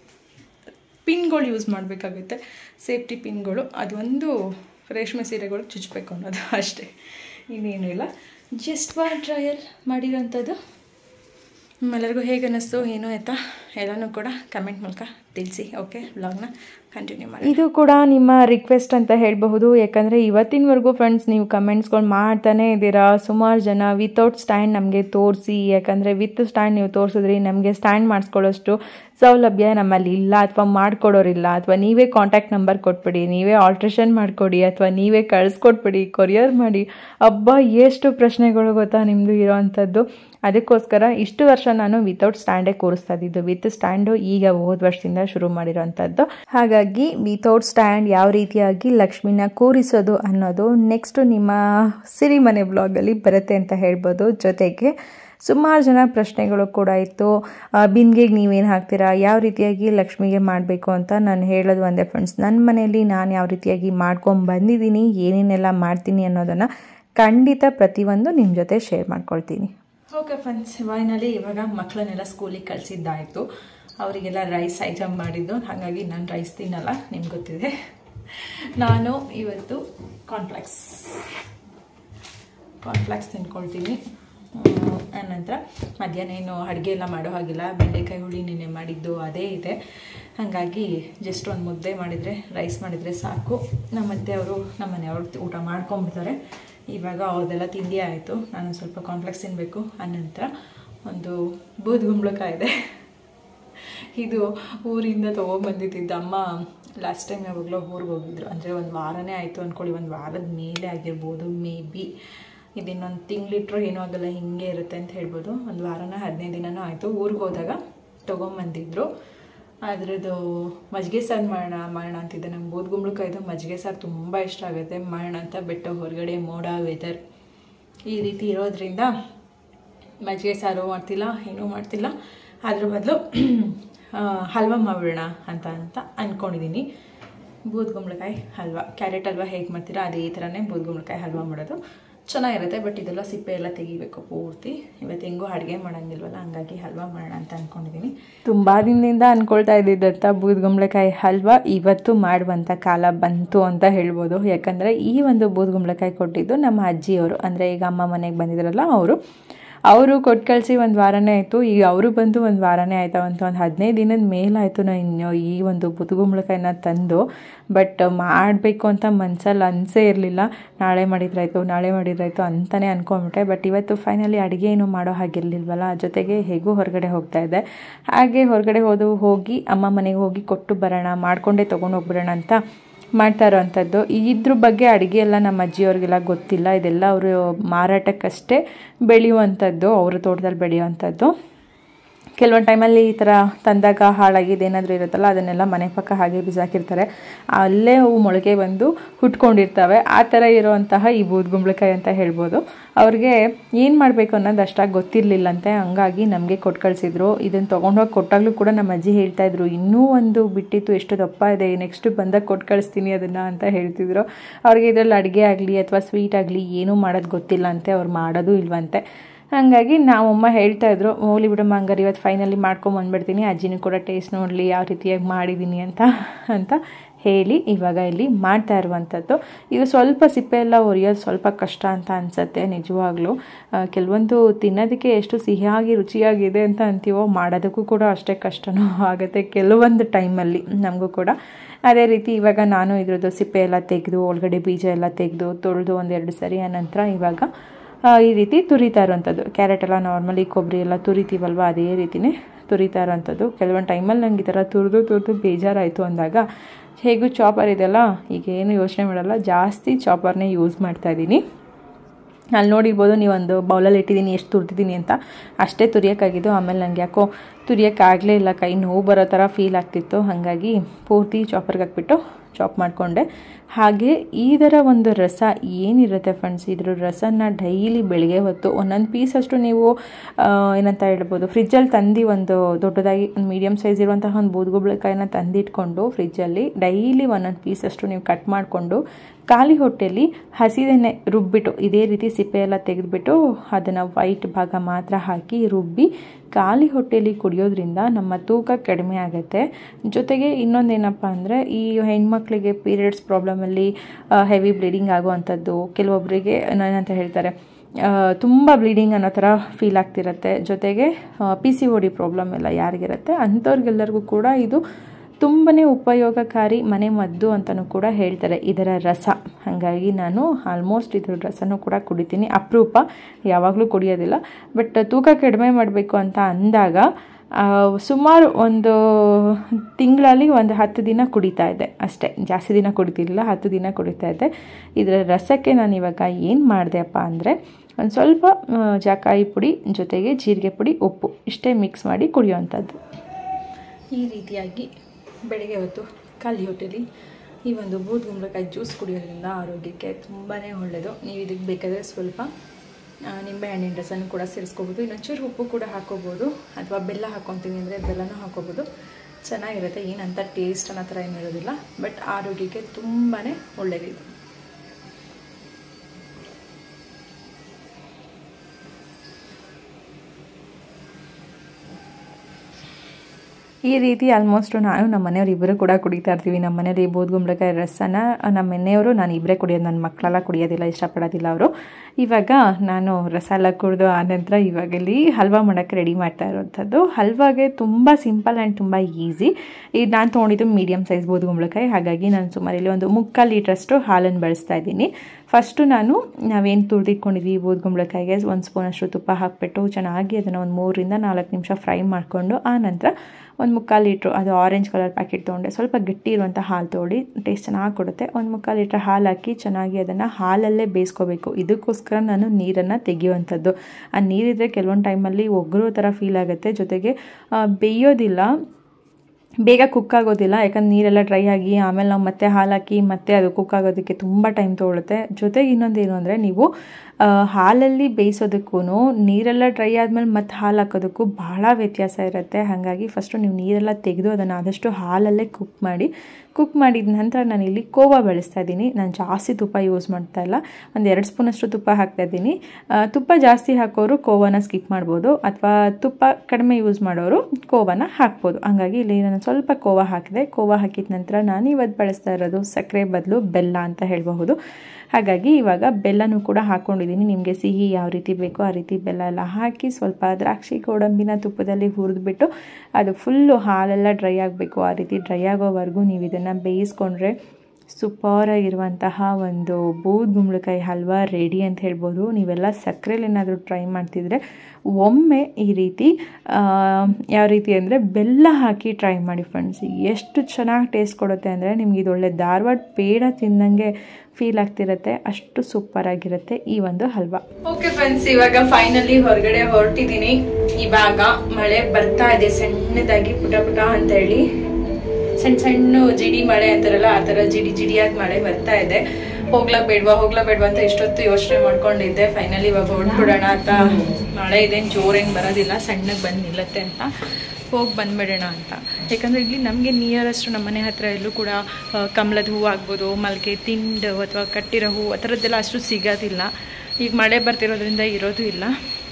Speaker 2: ಪಿನ್ಗಳು ಯೂಸ್ ಮಾಡಬೇಕಾಗುತ್ತೆ ಸೇಫ್ಟಿ ಪಿನ್ಗಳು ಅದೊಂದು ರೇಷ್ಮೆ ಸೀರೆಗಳು ಚುಚ್ಚಬೇಕು ಅನ್ನೋದು ಅಷ್ಟೇ ಇನ್ನೇನು ಇಲ್ಲ ಜಸ್ಟ್ ಒನ್ ಟ್ರಯಲ್ ಮಾಡಿರೋಂಥದ್ದು ನಿಮ್ಮೆಲ್ಲರಿಗೂ ಹೇಗೆ ಅನ್ನಿಸ್ತು ಏನು ಆಯಿತಾ ಎಲ್ಲನೂ ಕೂಡ ಕಮೆಂಟ್ ಮೂಲಕ ತಿಳಿಸಿ ಓಕೆ ವ್ಲಾಗ್ನ ಕಂಟಿನ್ಯೂ ಮಾಡಿ
Speaker 1: ಇದು ಕೂಡ ನಿಮ್ಮ ರಿಕ್ವೆಸ್ಟ್ ಅಂತ ಹೇಳಬಹುದು ಯಾಕಂದರೆ ಇವತ್ತಿನವರೆಗೂ ಫ್ರೆಂಡ್ಸ್ ನೀವು ಕಮೆಂಟ್ಸ್ಗಳು ಮಾಡ್ತಾನೆ ಇದ್ದೀರಾ ಸುಮಾರು ಜನ ವಿತೌಟ್ ಸ್ಟ್ಯಾಂಡ್ ನಮಗೆ ತೋರಿಸಿ ಯಾಕಂದರೆ ವಿತ್ ಸ್ಟ್ಯಾಂಡ್ ನೀವು ತೋರಿಸಿದ್ರಿ ನಮಗೆ ಸ್ಟ್ಯಾಂಡ್ ಮಾಡಿಸ್ಕೊಳ್ಳೋಷ್ಟು ಸೌಲಭ್ಯ ನಮ್ಮಲ್ಲಿ ಇಲ್ಲ ಅಥವಾ ಮಾಡಿಕೊಡೋರಿಲ್ಲ ಅಥವಾ ನೀವೇ ಕಾಂಟ್ಯಾಕ್ಟ್ ನಂಬರ್ ಕೊಟ್ಬಿಡಿ ನೀವೇ ಆಲ್ಟ್ರೇಷನ್ ಮಾಡಿಕೊಡಿ ಅಥವಾ ನೀವೇ ಕಳಿಸ್ಕೊಟ್ಬಿಡಿ ಕೊರಿಯರ್ ಮಾಡಿ ಹಬ್ಬ ಎಷ್ಟು ಪ್ರಶ್ನೆಗಳು ಗೊತ್ತಾ ನಿಮ್ಮದು ಇರೋವಂಥದ್ದು ಅದಕ್ಕೋಸ್ಕರ ಇಷ್ಟು ವರ್ಷ ನಾನು ವಿತೌಟ್ ಸ್ಟ್ಯಾಂಡೇ ಕೂರಿಸ್ತಾ ಇದ್ದಿದ್ದು ವಿತ್ ಸ್ಟ್ಯಾಂಡು ಈಗ ಹೋದ ವರ್ಷದಿಂದ ಶುರು ಮಾಡಿರೋಂಥದ್ದು ಹಾಗಾಗಿ ವಿತೌಟ್ ಸ್ಟ್ಯಾಂಡ್ ಯಾವ ರೀತಿಯಾಗಿ ಲಕ್ಷ್ಮಿನ ಕೂರಿಸೋದು ಅನ್ನೋದು ನೆಕ್ಸ್ಟ್ ನಿಮ್ಮ ಸಿರಿಮನೆ ಬ್ಲಾಗಲ್ಲಿ ಬರುತ್ತೆ ಅಂತ ಹೇಳ್ಬೋದು ಜೊತೆಗೆ ಸುಮಾರು ಜನ ಪ್ರಶ್ನೆಗಳು ಕೂಡ ಇತ್ತು ಬಿಂದಿಗೆಗೆ ನೀವೇನು ಹಾಕ್ತೀರಾ ಯಾವ ರೀತಿಯಾಗಿ ಲಕ್ಷ್ಮಿಗೆ ಮಾಡಬೇಕು ಅಂತ ನಾನು ಹೇಳೋದು ಒಂದೇ ಫ್ರೆಂಡ್ಸ್ ನನ್ನ ಮನೆಯಲ್ಲಿ ನಾನು ಯಾವ ರೀತಿಯಾಗಿ ಮಾಡ್ಕೊಂಡು ಬಂದಿದ್ದೀನಿ ಏನೇನೆಲ್ಲ ಮಾಡ್ತೀನಿ ಅನ್ನೋದನ್ನು ಖಂಡಿತ ಪ್ರತಿಯೊಂದು ನಿಮ್ಮ ಜೊತೆ ಶೇರ್ ಮಾಡ್ಕೊಳ್ತೀನಿ
Speaker 2: ಓಕೆ ಫ್ರೆಂಡ್ಸ್ ಫೈನಲಿ ಇವಾಗ ಮಕ್ಕಳನ್ನೆಲ್ಲ ಸ್ಕೂಲಿಗೆ ಕಳಿಸಿದ್ದಾಯಿತು ಅವರಿಗೆಲ್ಲ ರೈಸ್ ಐಟಮ್ ಮಾಡಿದ್ದು ಹಾಗಾಗಿ ನಾನು ರೈಸ್ ತಿನ್ನಲ್ಲ ನಿಮ್ಗೆ ಗೊತ್ತಿದೆ ನಾನು ಇವತ್ತು ಕಾನ್ಫ್ಲೆಕ್ಸ್ ಕಾನ್ಫ್ಲೆಕ್ಸ್ ತಿನ್ಕೊಳ್ತೀನಿ ಆನಂತರ ಮಧ್ಯಾಹ್ನ ಏನು ಅಡುಗೆ ಎಲ್ಲ ಮಾಡೋ ಹಾಗಿಲ್ಲ ಬೆಂಡೆಕಾಯಿ ಹುಳಿ ನೆನೆ ಮಾಡಿದ್ದು ಅದೇ ಇದೆ ಹಾಗಾಗಿ ಜಸ್ಟ್ ಒಂದು ಮುದ್ದೆ ಮಾಡಿದರೆ ರೈಸ್ ಮಾಡಿದರೆ ಸಾಕು ನಮ್ಮ ಅತ್ತೆ ಅವರು ನಮ್ಮ ಮನೆಯವರು ಊಟ ಮಾಡ್ಕೊಂಬಿಡ್ತಾರೆ ಇವಾಗ ಅವ್ರದ್ದೆಲ್ಲ ತಿಂಡಿ ಆಯಿತು ನಾನು ಸ್ವಲ್ಪ ಕಾಂಪ್ಲೆಕ್ಸ್ ತಿನ್ನಬೇಕು ಆನಂತರ ಒಂದು ಬೂದ್ಗುಂಬಳಕಾಯಿ ಇದೆ ಇದು ಊರಿಂದ ತೊಗೊಂಬಂದಿದ್ದಿದ್ದು ಅಮ್ಮ ಲಾಸ್ಟ್ ಟೈಮ್ ಯಾವಾಗಲೂ ಊರಿಗೆ ಹೋಗಿದ್ರು ಅಂದರೆ ಒಂದು ವಾರನೇ ಆಯಿತು ಅಂದ್ಕೊಳ್ಳಿ ಒಂದು ವಾರದ ಮೇಲೆ ಆಗಿರ್ಬೋದು ಮೇ ಬಿ ಇದಿನ್ನೊಂದು ತಿಂಗಳಿಟ್ರು ಏನೂ ಆಗಲ್ಲ ಹಿಂಗೆ ಇರುತ್ತೆ ಅಂತ ಹೇಳ್ಬೋದು ಒಂದು ವಾರನ ಹದಿನೈದು ದಿನನೂ ಆಯಿತು ಊರಿಗೆ ಹೋದಾಗ ತೊಗೊಂಬಂದಿದ್ರು ಅದ್ರದ್ದು ಮಜ್ಜಿಗೆ ಸಾರು ಮಾಡೋಣ ಮಾಡೋಣ ಅಂತಿದ್ದೆ ನಂಗೆ ಬೂದ್ಗುಂಬಳಕಾಯ್ದು ಮಜ್ಜಿಗೆ ಸಾರು ತುಂಬ ಇಷ್ಟ ಆಗುತ್ತೆ ಮಾಡೋಣ ಅಂತ ಬೆಟ್ಟ ಹೊರಗಡೆ ಮೋಡ ವೆದರ್ ಈ ರೀತಿ ಇರೋದ್ರಿಂದ ಮಜ್ಜಿಗೆ ಸಾರು ಮಾಡ್ತಿಲ್ಲ ಏನೂ ಮಾಡ್ತಿಲ್ಲ ಅದ್ರ ಬದಲು ಹಲ್ವಾ ಮಾಡೋಣ ಅಂತ ಅಂತ ಅಂದ್ಕೊಂಡಿದ್ದೀನಿ ಬೂದ್ಗುಂಬಳಕಾಯಿ ಹಲ್ವಾ ಕ್ಯಾರೆಟ್ ಹಲ್ವಾ ಹೇಗೆ ಮಾಡ್ತೀರಾ ಅದೇ ಥರನೇ ಬೂದ್ಗುಂಬಳಕಾಯಿ ಹಲ್ವಾ ಮಾಡೋದು ಚೆನ್ನಾಗಿರುತ್ತೆ ಬಟ್ ಇದೆಲ್ಲ ಸಿಪ್ಪೆ ಎಲ್ಲ ತೆಗಿಬೇಕು ಪೂರ್ತಿ ಇವತ್ತು ಹೆಂಗೂ ಅಡುಗೆ ಮಾಡೋಂಗಿಲ್ವಲ್ಲ ಹಂಗಾಗಿ ಹಲ್ವಾ ಮಾಡೋಣ ಅಂತ ಅಂದ್ಕೊಂಡಿದ್ದೀನಿ
Speaker 1: ತುಂಬ ದಿನದಿಂದ ಅಂದ್ಕೊಳ್ತಾ ಇದ್ದಿದ್ದಂಥ ಬೂದ್ಗುಂಬಳಕಾಯಿ ಹಲ್ವಾ ಇವತ್ತು ಮಾಡುವಂಥ ಕಾಲ ಬಂತು ಅಂತ ಹೇಳ್ಬೋದು ಯಾಕಂದರೆ ಈ ಒಂದು ಬೂದ್ಗುಂಬಳಕಾಯಿ ಕೊಟ್ಟಿದ್ದು ನಮ್ಮ ಅಜ್ಜಿಯವರು ಅಂದರೆ ಈಗ ಅಮ್ಮ ಮನೆಗೆ ಬಂದಿದ್ರಲ್ಲ ಅವರು ಅವರು ಕೊಟ್ಟು ಕಳಿಸಿ ಒಂದು ವಾರನೇ ಆಯಿತು ಈಗ ಅವರು ಬಂದು ಒಂದು ವಾರನೇ ಆಯ್ತಾ ಅಂತ ಒಂದು ಹದಿನೈದು ದಿನದ ಮೇಲಾಯಿತು ನಾನು ಇನ್ನು ಈ ಒಂದು ಬುದ್ಗುಂಬಳಕಾಯಿನ ತಂದು ಬಟ್ ಮಾಡಬೇಕು ಅಂತ ಮನಸ್ಸಲ್ಲಿ ಅನಿಸೇ ಇರಲಿಲ್ಲ ನಾಳೆ ಮಾಡಿದ್ರಾಯ್ತು ನಾಳೆ ಮಾಡಿದ್ರಾಯ್ತು ಅಂತಲೇ ಅಂದ್ಕೊಂಬಿಟ್ಟೆ ಬಟ್ ಇವತ್ತು ಫೈನಲಿ ಅಡುಗೆ ಏನು ಮಾಡೋ ಹಾಗಿರಲಿಲ್ವಲ್ಲ ಜೊತೆಗೆ ಹೇಗೂ ಹೊರಗಡೆ ಹೋಗ್ತಾ ಇದ್ದೆ ಹಾಗೆ ಹೊರಗಡೆ ಹೋದು ಹೋಗಿ ಅಮ್ಮ ಮನೆಗೆ ಹೋಗಿ ಕೊಟ್ಟು ಬರೋಣ ಮಾಡಿಕೊಂಡೇ ತೊಗೊಂಡು ಹೋಗ್ಬಿಡೋಣ ಅಂತ ಮಾಡ್ತಾ ಇರೋವಂಥದ್ದು ಇದ್ರ ಬಗ್ಗೆ ಅಡುಗೆ ಎಲ್ಲ ನಮ್ಮ ಅಜ್ಜಿಯವ್ರಿಗೆಲ್ಲ ಗೊತ್ತಿಲ್ಲ ಇದೆಲ್ಲ ಅವರು ಮಾರಾಟಕ್ಕಷ್ಟೇ ಬೆಳೆಯುವಂಥದ್ದು ಅವ್ರ ತೋಟದಲ್ಲಿ ಬೆಳೆಯುವಂಥದ್ದು ಕೆಲವೊಂದು ಟೈಮಲ್ಲಿ ಈ ಥರ ತಂದಾಗ ಹಾಳಾಗಿದ್ದು ಏನಾದರೂ ಇರುತ್ತಲ್ಲ ಅದನ್ನೆಲ್ಲ ಮನೆ ಪಕ್ಕ ಹಾಗೆ ಬಿಸಾಕಿರ್ತಾರೆ ಅಲ್ಲೇ ಅವು ಮೊಳಕೆ ಬಂದು ಹುಟ್ಕೊಂಡಿರ್ತವೆ ಆ ಥರ ಇರುವಂತಹ ಈ ಬೂದ್ಗುಂಬಳಕಾಯಿ ಅಂತ ಹೇಳ್ಬೋದು ಅವ್ರಿಗೆ ಏನು ಮಾಡಬೇಕು ಅನ್ನೋದು ಅಷ್ಟಾಗಿ ಗೊತ್ತಿರಲಿಲ್ಲಂತೆ ಹಂಗಾಗಿ ನಮಗೆ ಕೊಟ್ಟು ಕಳಿಸಿದ್ರು ಇದನ್ನು ತೊಗೊಂಡೋಗಿ ಕೊಟ್ಟಾಗಲೂ ಕೂಡ ನಮ್ಮ ಅಜ್ಜಿ ಹೇಳ್ತಾ ಇದ್ರು ಇನ್ನೂ ಒಂದು ಬಿಟ್ಟಿತ್ತು ಎಷ್ಟು ದಪ್ಪ ಇದೆ ನೆಕ್ಸ್ಟ್ ಬಂದಾಗ ಕೊಟ್ಟು ಕಳಿಸ್ತೀನಿ ಅದನ್ನು ಅಂತ ಹೇಳ್ತಿದ್ರು ಅವ್ರಿಗೆ ಇದರಲ್ಲಿ ಅಡುಗೆ ಆಗಲಿ ಅಥವಾ ಸ್ವೀಟ್ ಆಗಲಿ ಏನೂ ಮಾಡೋದು ಗೊತ್ತಿಲ್ಲ ಅಂತೆ ಅವ್ರು ಮಾಡೋದು ಇಲ್ವಂತೆ ಹಾಗಾಗಿ ನಾವಮ್ಮ ಹೇಳ್ತಾ ಇದ್ರು ಹೋಗ್ಲಿ ಬಿಡಮ್ಮ ಹಂಗಾರೆ ಇವತ್ತು ಫೈನಲಿ ಮಾಡ್ಕೊಂಬಂದ್ಬಿಡ್ತೀನಿ ಅಜ್ಜಿನೂ ಕೂಡ ಟೇಸ್ಟ್ ನೋಡಲಿ ಯಾವ ರೀತಿಯಾಗಿ ಮಾಡಿದ್ದೀನಿ ಅಂತ ಅಂತ ಹೇಳಿ ಇವಾಗ ಇಲ್ಲಿ ಮಾಡ್ತಾ ಇರುವಂಥದ್ದು ಇದು ಸ್ವಲ್ಪ ಸಿಪ್ಪೆ ಎಲ್ಲ ಒರೆಯೋದು ಸ್ವಲ್ಪ ಕಷ್ಟ ಅಂತ ಅನಿಸುತ್ತೆ ನಿಜವಾಗ್ಲೂ ಆ, ಕೆಲವೊಂದು ತಿನ್ನೋದಕ್ಕೆ ಎಷ್ಟು ಸಿಹಿಯಾಗಿ ರುಚಿಯಾಗಿದೆ ಅಂತ ಅಂತೀವೋ ಮಾಡೋದಕ್ಕೂ ಕೂಡ ಅಷ್ಟೇ ಕಷ್ಟನೂ ಆಗುತ್ತೆ ಕೆಲವೊಂದು ಟೈಮಲ್ಲಿ ನಮಗೂ ಕೂಡ ಅದೇ ರೀತಿ ಇವಾಗ ನಾನು ಇದ್ರದ್ದು ಸಿಪ್ಪೆ ಎಲ್ಲ ತೆಗೆದು ಒಳಗಡೆ ಬೀಜ ಎಲ್ಲ ತೆಗೆದು ತೊಳೆದು ಒಂದೆರಡು ಸರಿ ಆನಂತರ ಇವಾಗ ಆ, ಈ ರೀತಿ ತುರಿತಾ ಇರೋವಂಥದ್ದು ಕ್ಯಾರೆಟ್ ಎಲ್ಲ ನಾರ್ಮಲಿ ಕೊಬ್ಬರಿ ಎಲ್ಲ ತುರಿತೀವಲ್ವ ಅದೇ ರೀತಿನೇ ತುರಿತಾ ಇರೋವಂಥದ್ದು ಕೆಲವೊಂದು ಟೈಮಲ್ಲಿ ನಂಗೆ ಈ ಥರ ತುರಿದು ತುರಿದು ಬೇಜಾರಾಯಿತು ಅಂದಾಗ ಹೇಗೂ ಚಾಪರ್ ಇದೆಲ್ಲ ಈಗ ಏನು ಯೋಚನೆ ಮಾಡಲ್ಲ ಜಾಸ್ತಿ ಚಾಪರ್ನೇ ಯೂಸ್ ಮಾಡ್ತಾ ಇದ್ದೀನಿ ಅಲ್ಲಿ ನೋಡಿರ್ಬೋದು ನೀವೊಂದು ಬೌಲಲ್ಲಿ ಇಟ್ಟಿದ್ದೀನಿ ಎಷ್ಟು ತುರ್ತಿದ್ದೀನಿ ಅಂತ ಅಷ್ಟೇ ತುರಿಯೋಕ್ಕಾಗಿದ್ದು ಆಮೇಲೆ ನನಗೆ ಯಾಕೋ ತುರಿಯೋಕ್ಕಾಗಲೇ ಇಲ್ಲ ಕೈ ನೋವು ಬರೋ ಥರ ಫೀಲ್ ಆಗ್ತಿತ್ತು ಹಾಗಾಗಿ ಪೂರ್ತಿ ಚಾಪರ್ಗೆ ಹಾಕ್ಬಿಟ್ಟು ಚಾಪ್ ಮಾಡಿಕೊಂಡೆ ಹಾಗೆ ಇದರ ಒಂದು ರಸ ಏನಿರುತ್ತೆ ಫ್ರೆಂಡ್ಸ್ ಇದ್ರ ರಸನ ಡೈಲಿ ಬೆಳಗ್ಗೆ ಹೊತ್ತು ಒಂದೊಂದು ಪೀಸ್ ಅಷ್ಟು ನೀವು ಆ, ಏನಂತ ಹೇಳ್ಬೋದು ಫ್ರಿಜ್ಜಲ್ಲಿ ತಂದು ಒಂದು ದೊಡ್ಡದಾಗಿ ಒಂದು ಮೀಡಿಯಮ್ ಸೈಜ್ ಇರುವಂತಹ ಒಂದು ಬೂದುಗುಂಬಳಕಾಯಿನ ತಂದಿಟ್ಕೊಂಡು ಫ್ರಿಜ್ಜಲ್ಲಿ ಡೈಲಿ ಒಂದೊಂದು ಪೀಸ್ ಅಷ್ಟು ನೀವು ಕಟ್ ಮಾಡಿಕೊಂಡು ಖಾಲಿ ಹೊಟ್ಟೆಯಲ್ಲಿ ಹಸಿದೆನೆ ರುಬ್ಬಿಟ್ಟು ಇದೇ ರೀತಿ ಸಿಪ್ಪೆ ಎಲ್ಲ ತೆಗೆದುಬಿಟ್ಟು ಅದನ್ನು ವೈಟ್ ಭಾಗ ಮಾತ್ರ ಹಾಕಿ ರುಬ್ಬಿ ಖಾಲಿ ಹೊಟ್ಟೆಯಲ್ಲಿ ಕುಡಿಯೋದ್ರಿಂದ ನಮ್ಮ ತೂಕ ಕಡಿಮೆ ಆಗುತ್ತೆ ಜೊತೆಗೆ ಇನ್ನೊಂದೇನಪ್ಪ ಅಂದರೆ ಈ ಹೆಣ್ಮಕ್ಳಿಗೆ ಪೀರಿಯಡ್ಸ್ ಪ್ರಾಬ್ಲಮಲ್ಲಿ ಹೆವಿ ಬ್ಲೀಡಿಂಗ್ ಆಗುವಂಥದ್ದು ಕೆಲವೊಬ್ಬರಿಗೆ ಏನಂತ ಹೇಳ್ತಾರೆ ತುಂಬ ಬ್ಲೀಡಿಂಗ್ ಅನ್ನೋ ಥರ ಫೀಲ್ ಆಗ್ತಿರುತ್ತೆ ಜೊತೆಗೆ P C O D problem ಎಲ್ಲ ಯಾರಿಗಿರುತ್ತೆ ಅಂಥವ್ರಿಗೆಲ್ಲರಿಗೂ ಕೂಡ ಇದು ತುಂಬನೇ ಉಪಯೋಗಕಾರಿ ಮನೆ ಮದ್ದು ಅಂತಲೂ ಕೂಡ ಹೇಳ್ತಾರೆ ಇದರ ರಸ ಹಾಗಾಗಿ ನಾನು ಆಲ್ಮೋಸ್ಟ್ ಇದ್ರ ರಸನೂ ಕೂಡ ಕುಡಿತೀನಿ ಅಪರೂಪ ಯಾವಾಗಲೂ ಕುಡಿಯೋದಿಲ್ಲ ಬಟ್ ತೂಕ ಕಡಿಮೆ ಮಾಡಬೇಕು ಅಂತ ಅಂದಾಗ ಆ, ಸುಮಾರು ಒಂದು ತಿಂಗಳಲ್ಲಿ ಒಂದು ಹತ್ತು ದಿನ ಕುಡಿತಾ ಇದ್ದೆ ಅಷ್ಟೇ ಜಾಸ್ತಿ ದಿನ ಕುಡಿತಿರ್ಲಿಲ್ಲ ಹತ್ತು ದಿನ ಕುಡಿತಾ ಇದ್ದೆ ಇದರ ರಸಕ್ಕೆ ನಾನು ಇವಾಗ ಏನು ಮಾಡಿದೆಪ್ಪ ಅಂದರೆ ಒಂದು ಸ್ವಲ್ಪ ಆ, ಜಾಕಾಯಿ ಪುಡಿ ಜೊತೆಗೆ ಜೀರಿಗೆ ಪುಡಿ ಉಪ್ಪು ಇಷ್ಟೇ ಮಿಕ್ಸ್ ಮಾಡಿ ಕುಡಿಯೋವಂಥದ್ದು
Speaker 2: ಈ ರೀತಿಯಾಗಿ ಬೆಳಗ್ಗೆ ಹೊತ್ತು ಖಾಲಿ ಹೊಟ್ಟೆಲಿ ಈ ಒಂದು ಬೂದ್ಗುಂಬಳಕಾಯಿ ಜ್ಯೂಸ್ ಕುಡಿಯೋದ್ರಿಂದ ಆರೋಗ್ಯಕ್ಕೆ ತುಂಬಾ ಒಳ್ಳೆಯದು ನೀವು ಇದಕ್ಕೆ ಬೇಕಾದರೆ ಸ್ವಲ್ಪ ಆ, ನಿಂಬೆಹಣ್ಣಿನ ರಸನೂ ಕೂಡ ಸೇರಿಸ್ಕೋಬೋದು ಇನ್ನೊಂಚೂರು ಉಪ್ಪು ಕೂಡ ಹಾಕೋಬೋದು ಅಥವಾ ಬೆಲ್ಲ ಹಾಕ್ಕೊತೀನಿ ಅಂದರೆ ಬೆಲ್ಲನೂ ಹಾಕೋಬೋದು ಚೆನ್ನಾಗಿರುತ್ತೆ ಏನಂತ ಟೇಸ್ಟ್ ಅನ್ನೋ ಥರ ಏನಿರೋದಿಲ್ಲ ಬಟ್ ಆರೋಗ್ಯಕ್ಕೆ ತುಂಬಾ ಒಳ್ಳೆಯದಿದೆ
Speaker 1: ಈ ರೀತಿ ಆಲ್ಮೋಸ್ಟ್ ನಾನು ನಮ್ಮ ಮನೆಯವ್ರು ಇಬ್ಬರು ಕೂಡ ಕುಡಿತಾ ಇರ್ತೀವಿ ನಮ್ಮ ಮನೇಲಿ ಬೂದ್ಗುಂಬಳಕಾಯಿ ರಸನ ನಮ್ಮ ಮನೆಯವರು ನಾನು ಇಬ್ಬರೇ ಕುಡಿಯೋದು ನನ್ನ ಮಕ್ಕಳೆಲ್ಲ ಕುಡಿಯೋದಿಲ್ಲ ಇಷ್ಟಪಡೋದಿಲ್ಲ ಅವರು ಇವಾಗ ನಾನು ರಸ ಎಲ್ಲ ಕುಡಿದು ಆನಂತರ ಇವಾಗ ಇಲ್ಲಿ ಹಲ್ವಾ ಮಾಡೋಕ್ಕೆ ರೆಡಿ ಮಾಡ್ತಾ ಇರೋವಂಥದ್ದು ಹಲ್ವಾಗೆ ತುಂಬ ಸಿಂಪಲ್ ಆ್ಯಂಡ್ ತುಂಬ ಈಸಿ ಇದು ನಾನು ತೊಗೊಂಡಿದ್ದು ಮೀಡಿಯಮ್ ಸೈಜ್ ಬೂದ್ಗುಂಬಳಕಾಯಿ ಹಾಗಾಗಿ ನಾನು ಸುಮಾರು ಇಲ್ಲಿ ಒಂದು ಮುಕ್ಕಾಲು ಲೀಟ್ರಷ್ಟು ಹಾಲನ್ನು ಬಳಸ್ತಾ ಇದ್ದೀನಿ ಫಸ್ಟು ನಾನು ನಾವೇನು ತುರಿದಿಟ್ಕೊಂಡಿದ್ವಿ ಬೂದ್ಗುಂಬಳಕಾಯಿಗೆ ಒಂದು ಸ್ಪೂನಷ್ಟು ತುಪ್ಪ ಹಾಕಿಬಿಟ್ಟು ಚೆನ್ನಾಗಿ ಅದನ್ನು ಒಂದು ಮೂರರಿಂದ ನಾಲ್ಕು ನಿಮಿಷ ಫ್ರೈ ಮಾಡಿಕೊಂಡು ಆ ನಂತರ ಒಂದು ಮುಕ್ಕಾಲು ಲೀಟ್ರು ಅದು ಆರೆಂಜ್ ಕಲರ್ ಪ್ಯಾಕೆಟ್ ತೊಗೊಂಡೆ ಸ್ವಲ್ಪ ಗಟ್ಟಿ ಇರುವಂಥ ಹಾಲು ತೊಗೊಳ್ಳಿ ಟೇಸ್ಟ್ ಚೆನ್ನಾಗಿ ಕೊಡುತ್ತೆ ಒಂದು ಮುಕ್ಕಾಲು ಲೀಟ್ರ್ ಹಾಲು ಹಾಕಿ ಚೆನ್ನಾಗಿ ಅದನ್ನು ಹಾಲಲ್ಲೇ ಬೇಯಿಸ್ಕೋಬೇಕು ಇದಕ್ಕೋಸ್ಕರ ನಾನು ನೀರನ್ನು ತೆಗೆಯುವಂಥದ್ದು ಆ ನೀರಿದ್ರೆ ಕೆಲವೊಂದು ಟೈಮಲ್ಲಿ ಒಗ್ಗರೋ ಥರ ಫೀಲ್ ಆಗುತ್ತೆ ಜೊತೆಗೆ ಆ, ಬೇಯೋದಿಲ್ಲ ಬೇಗ ಕುಕ್ ಆಗೋದಿಲ್ಲ ಯಾಕಂದ್ರೆ ನೀರೆಲ್ಲ ಡ್ರೈ ಆಗಿ ಆಮೇಲೆ ನಾವು ಮತ್ತೆ ಹಾಲು ಹಾಕಿ ಮತ್ತೆ ಅದು ಕುಕ್ ಆಗೋದಕ್ಕೆ ತುಂಬ ಟೈಮ್ ತೊಗೊಳುತ್ತೆ ಜೊತೆಗೆ ಇನ್ನೊಂದೇನು ಅಂದರೆ ನೀವು ಆ, ಹಾಲಲ್ಲಿ ಬೇಯಿಸೋದಕ್ಕೂ ನೀರೆಲ್ಲ ಡ್ರೈ ಆದಮೇಲೆ ಮತ್ತೆ ಹಾಲು ಹಾಕೋದಕ್ಕೂ ಭಾಳ ವ್ಯತ್ಯಾಸ ಇರುತ್ತೆ ಹಾಗಾಗಿ ಫಸ್ಟು ನೀವು ನೀರೆಲ್ಲ ತೆಗೆದು ಅದನ್ನು ಆದಷ್ಟು ಹಾಲಲ್ಲೇ ಕುಕ್ ಮಾಡಿ ಕುಕ್ ಮಾಡಿದ ನಂತರ ನಾನು ಇಲ್ಲಿ ಕೋವಾ ಬೆಳೆಸ್ತಾ ಇದ್ದೀನಿ ನಾನು ಜಾಸ್ತಿ ತುಪ್ಪ ಯೂಸ್ ಮಾಡ್ತಾ ಇಲ್ಲ ಒಂದು ಎರಡು ಸ್ಪೂನಷ್ಟು ತುಪ್ಪ ಹಾಕ್ತಾ ಇದ್ದೀನಿ ಆ, ತುಪ್ಪ ಜಾಸ್ತಿ ಹಾಕೋರು ಕೋವಾನ ಸ್ಕಿಪ್ ಮಾಡ್ಬೋದು ಅಥವಾ ತುಪ್ಪ ಕಡಿಮೆ ಯೂಸ್ ಮಾಡೋರು ಕೋವಾನ ಹಾಕ್ಬೋದು ಹಂಗಾಗಿ ಇಲ್ಲಿ ನಾನು ಸ್ವಲ್ಪ ಕೋವಾ ಹಾಕಿದೆ ಕೋವಾ ಹಾಕಿದ ನಂತರ ನಾನು ಇವತ್ತು ಬಳಸ್ತಾ ಇರೋದು ಸಕ್ಕರೆ ಬದಲು ಬೆಲ್ಲ ಅಂತ ಹೇಳಬಹುದು ಹಾಗಾಗಿ ಇವಾಗ ಬೆಲ್ಲನೂ ಕೂಡ ಹಾಕ್ಕೊಂಡಿದ್ದೀನಿ ನಿಮಗೆ ಸಿಹಿ ಯಾವ ರೀತಿ ಬೇಕೋ ಆ ರೀತಿ ಬೆಲ್ಲ ಎಲ್ಲ ಹಾಕಿ ಸ್ವಲ್ಪ ದ್ರಾಕ್ಷಿ ಗೋಡಂಬಿನ ತುಪ್ಪದಲ್ಲಿ ಹುರಿದ್ಬಿಟ್ಟು ಅದು ಫುಲ್ಲು ಹಾಲೆಲ್ಲ ಡ್ರೈ ಆಗಬೇಕು ಆ ರೀತಿ ಡ್ರೈ ಆಗೋವರೆಗೂ ನೀವು ಇದನ್ನು ಬೇಯಿಸ್ಕೊಂಡ್ರೆ ಸೂಪರಾಗಿರುವಂತಹ ಒಂದು ಬೂದ್ ಗುಂಬಳಕಾಯಿ ಹಲ್ವಾ ರೆಡಿ ಅಂತ ಹೇಳ್ಬೋದು ನೀವೆಲ್ಲ ಸಕ್ಕರೆಲಿ ಏನಾದರೂ ಟ್ರೈ ಮಾಡ್ತಿದ್ರೆ ಒಮ್ಮೆ ಈ ರೀತಿ ಆ, ಯಾವ ರೀತಿ ಅಂದರೆ ಬೆಲ್ಲ ಹಾಕಿ ಟ್ರೈ ಮಾಡಿ ಫ್ರೆಂಡ್ಸ್ ಎಷ್ಟು ಚೆನ್ನಾಗಿ ಟೇಸ್ಟ್ ಕೊಡುತ್ತೆ ಅಂದರೆ ನಿಮ್ಗೆ ಇದು ಒಳ್ಳೆ ಧಾರವಾಡ ಪೇಡ ತಿಂದಂಗೆ ಫೀಲ್ ಆಗ್ತಿರುತ್ತೆ ಅಷ್ಟು ಸೂಪರಾಗಿರುತ್ತೆ ಈ ಒಂದು ಹಲ್ವಾ
Speaker 2: ಓಕೆ ಫ್ರೆಂಡ್ಸ್ ಇವಾಗ ಫೈನಲಿ ಹೊರಗಡೆ ಹೊರಟಿದ್ದೀನಿ ಇವಾಗ ಮಳೆ ಬರ್ತಾ ಇದೆ ಸಣ್ಣದಾಗಿ ಪುಟ ಪುಟ ಅಂತ ಹೇಳಿ ಸಣ್ಣ ಸಣ್ಣ ಜಿಡಿ ಮಳೆ ಅಂತಾರಲ್ಲ ಆ ಥರ ಜಿಡಿ ಜಿಡಿಯಾಗಿ ಮಳೆ ಬರ್ತಾ ಇದೆ ಹೋಗ್ಲಾ ಬೇಡ್ವಾ ಹೋಗ್ಲಾ ಬೇಡ್ವಾ ಅಂತ ಇಷ್ಟೊತ್ತು ಯೋಚನೆ ಮಾಡ್ಕೊಂಡಿದ್ದೆ ಫೈನಲಿ ಇವಾಗ ಹೊರಟ್ಬಿಡೋಣ ಅಂತ ಮಳೆ ಇದೇನು ಜೋರೇನು ಬರೋದಿಲ್ಲ ಸಣ್ಣಗೆ ಬಂದು ನಿಲ್ಲತ್ತೆ ಅಂತ ಹೋಗಿ ಬಂದ್ಬಿಡೋಣ ಅಂತ ಯಾಕಂದರೆ ಇಲ್ಲಿ ನಮಗೆ ನಿಯರೆಸ್ಟ್ ನಮ್ಮ ಮನೆ ಹತ್ರ ಎಲ್ಲೂ ಕೂಡ ಆ, ಕಮಲದ ಹೂವು ಆಗ್ಬೋದು ಮಲ್ಗೆ ತಿಂಡು ಅಥವಾ ಕಟ್ಟಿರೋ ಹೂವು ಆ ಥರದ್ದೆಲ್ಲ ಅಷ್ಟು ಸಿಗೋದಿಲ್ಲ ಈಗ ಮಳೆ ಬರ್ತಿರೋದ್ರಿಂದ ಇರೋದು ಇಲ್ಲ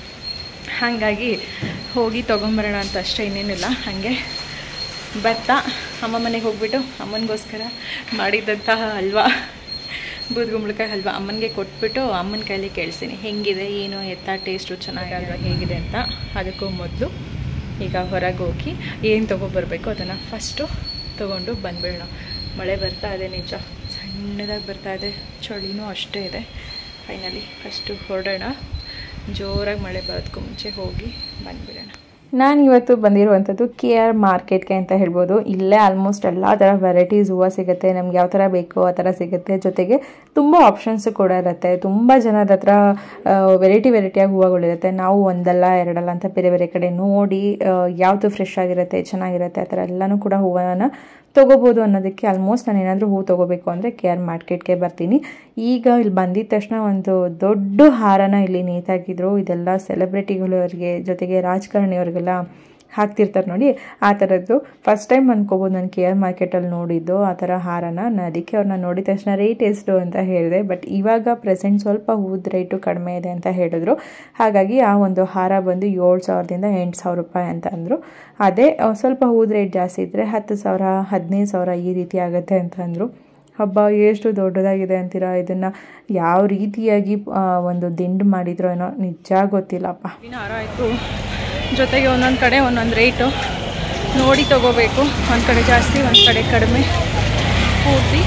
Speaker 2: ಹಾಗಾಗಿ ಹೋಗಿ ತೊಗೊಂಬರೋಣ ಅಂತ ಅಷ್ಟೇ ಇನ್ನೇನಿಲ್ಲ ಹಾಗೆ ಭತ್ತ ಅಮ್ಮ ಮನೆಗೆ ಹೋಗ್ಬಿಟ್ಟು ಅಮ್ಮನಿಗೋಸ್ಕರ ಮಾಡಿದಂತಹ ಹಲ್ವಾ ಬೂದ್ಗುಂಬಳಕಾಯಿ ಹಲ್ವಾ ಅಮ್ಮನಿಗೆ ಕೊಟ್ಬಿಟ್ಟು ಅಮ್ಮನ ಕೈಲಿ ಕೇಳಿಸ್ತೀನಿ ಹೆಂಗಿದೆ ಏನು ಎತ್ತ ಟೇಸ್ಟು ಚೆನ್ನಾಗಲ್ವಾ ಹೇಗಿದೆ ಅಂತ ಅದಕ್ಕೂ ಮೊದಲು ಈಗ ಹೊರಗೆ ಹೋಗಿ ಏನು ತೊಗೊಬರ್ಬೇಕು ಅದನ್ನು ಫಸ್ಟು ತೊಗೊಂಡು ಬಂದ್ಬಿಡೋಣ ಮಳೆ ಬರ್ತಾ ಇದೆ ನಿಜ ಸಣ್ಣದಾಗಿ ಬರ್ತಾ ಇದೆ ಚಳಿನೂ ಅಷ್ಟೇ ಇದೆ ಫೈನಲಿ ಫಸ್ಟು ಹೊರಡೋಣ ಜೋರಾಗಿ ಮಳೆ ಬರೋದಕ್ಕೂ ಮುಂಚೆ ಹೋಗಿ ಬಂದ್ಬಿಡೋಣ
Speaker 1: ನಾನು ಇವತ್ತು ಬಂದಿರುವಂಥದ್ದು ಕೆ ಆರ್ ಮಾರ್ಕೆಟ್ಗೆ ಅಂತ ಹೇಳ್ಬೋದು ಇಲ್ಲೇ ಆಲ್ಮೋಸ್ಟ್ ಎಲ್ಲ ಥರ ವೆರೈಟೀಸ್ ಹೂವು ಸಿಗುತ್ತೆ ನಮ್ಗೆ ಯಾವ ಥರ ಬೇಕೋ ಆ ಥರ ಸಿಗುತ್ತೆ ಜೊತೆಗೆ ತುಂಬ ಆಪ್ಷನ್ಸು ಕೂಡ ಇರುತ್ತೆ ತುಂಬ ಜನದ ಹತ್ರ ವೆರೈಟಿ ವೆರೈಟಿಯಾಗಿ ಹೂವುಗಳಿರುತ್ತೆ ನಾವು ಒಂದಲ್ಲ ಎರಡಲ್ಲ ಅಂತ ಬೇರೆ ಬೇರೆ ಕಡೆ ನೋಡಿ ಆ, ಯಾವುದು ಫ್ರೆಶ್ ಆಗಿರುತ್ತೆ ಚೆನ್ನಾಗಿರುತ್ತೆ ಆ ಥರ ಎಲ್ಲನೂ ಕೂಡ ಹೂವನ್ನು ತೊಗೋಬೋದು ಅನ್ನೋದಕ್ಕೆ ಆಲ್ಮೋಸ್ಟ್ ನಾನು ಏನಾದರೂ ಹೂ ತೊಗೋಬೇಕು ಅಂದರೆ ಕೆ ಆರ್ ಮಾರ್ಕೆಟ್ಗೆ ಬರ್ತೀನಿ ಈಗ ಇಲ್ಲಿ ಬಂದಿದ ತಕ್ಷಣ ಒಂದು ದೊಡ್ಡ ಹಾರನ ಇಲ್ಲಿ ನೇತಾಕಿದ್ರು ಇದೆಲ್ಲ ಸೆಲೆಬ್ರಿಟಿಗಳವ್ರಿಗೆ ಜೊತೆಗೆ ರಾಜಕಾರಣಿಯವ್ರಿಗೆಲ್ಲ ಹಾಕ್ತಿರ್ತಾರೆ ನೋಡಿ ಆ ಥರದ್ದು ಫಸ್ಟ್ ಟೈಮ್ ಅನ್ಕೋಬೋದು ನಾನು ಕೆ ಆರ್ ಮಾರ್ಕೆಟಲ್ಲಿ ನೋಡಿದ್ದು ಆ ಥರ ಹಾರನ ನಾನು ಅದಕ್ಕೆ ಅವ್ರನ್ನ ನೋಡಿದ ತಕ್ಷಣ ರೇಟ್ ಎಷ್ಟು ಅಂತ ಹೇಳಿದೆ ಬಟ್ ಇವಾಗ ಪ್ರೆಸೆಂಟ್ ಸ್ವಲ್ಪ ಹೂದ ರೇಟು ಕಡಿಮೆ ಇದೆ ಅಂತ ಹೇಳಿದ್ರು ಹಾಗಾಗಿ ಆ ಒಂದು ಹಾರ ಬಂದು ಏಳು ಸಾವಿರದಿಂದ ಎಂಟು ಸಾವಿರ ರೂಪಾಯಿ ಅಂತ ಅಂದರು ಅದೇ ಅಹ್, ಸ್ವಲ್ಪ ಹೂದ ರೇಟ್ ಜಾಸ್ತಿ ಇದ್ದರೆ ಹತ್ತು ಸಾವಿರ ಹದಿನೈದು ಸಾವಿರ ಈ ರೀತಿ ಆಗುತ್ತೆ ಅಂತ ಅಂದರು ಹಬ್ಬ ಎಷ್ಟು ದೊಡ್ಡದಾಗಿದೆ ಅಂತೀರಾ ಇದನ್ನು ಯಾವ ರೀತಿಯಾಗಿ ಆ, ಒಂದು ದಿಂಡು ಮಾಡಿದ್ರೋ ಏನೋ ನಿಜ ಗೊತ್ತಿಲ್ಲಪ್ಪ
Speaker 2: ಹೂವಿನ ಹಾರ ಆಯಿತು ಜೊತೆಗೆ ಒಂದೊಂದು ಕಡೆ ಒಂದೊಂದು ರೇಟು ನೋಡಿ ತಗೋಬೇಕು ಒಂದು ಕಡೆ ಜಾಸ್ತಿ ಒಂದು ಕಡೆ ಕಡಿಮೆ ಪೂರ್ತಿ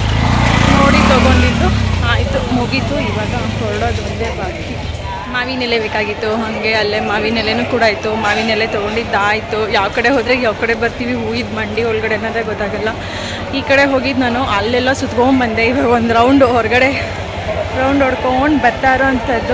Speaker 2: ನೋಡಿ ತಗೊಂಡಿದ್ದು ಆಯಿತು ಮುಗೀತು ಇವಾಗ ಹೊರಡೋದು ಒಂದೇ ಬಾಕಿ ಮಾವಿನ ಎಲೆ ಬೇಕಾಗಿತ್ತು ಹಾಗೆ ಅಲ್ಲೇ ಮಾವಿನ ಎಲೆನೂ ಕೂಡ ಆಯಿತು ಮಾವಿನ ಎಲೆ ತೊಗೊಂಡಿದ್ದಾಯಿತು ಯಾವ ಕಡೆ ಹೋದರೆ ಯಾವ ಕಡೆ ಬರ್ತೀವಿ ಹೂವಿದ ಮಂಡಿ ಒಳಗಡೆ ಅನ್ನೋದೇ ಗೊತ್ತಾಗಲ್ಲ ಈ ಕಡೆ ಹೋಗಿದ್ದು ನಾನು ಅಲ್ಲೆಲ್ಲ ಸುತ್ಕೊಂಡ್ಬಂದೆ ಇವಾಗ ಒಂದು ರೌಂಡು ಹೊರಗಡೆ ರೌಂಡ್ ಹೊಡ್ಕೊಂಡು ಬರ್ತಾ ಇರೋವಂಥದ್ದು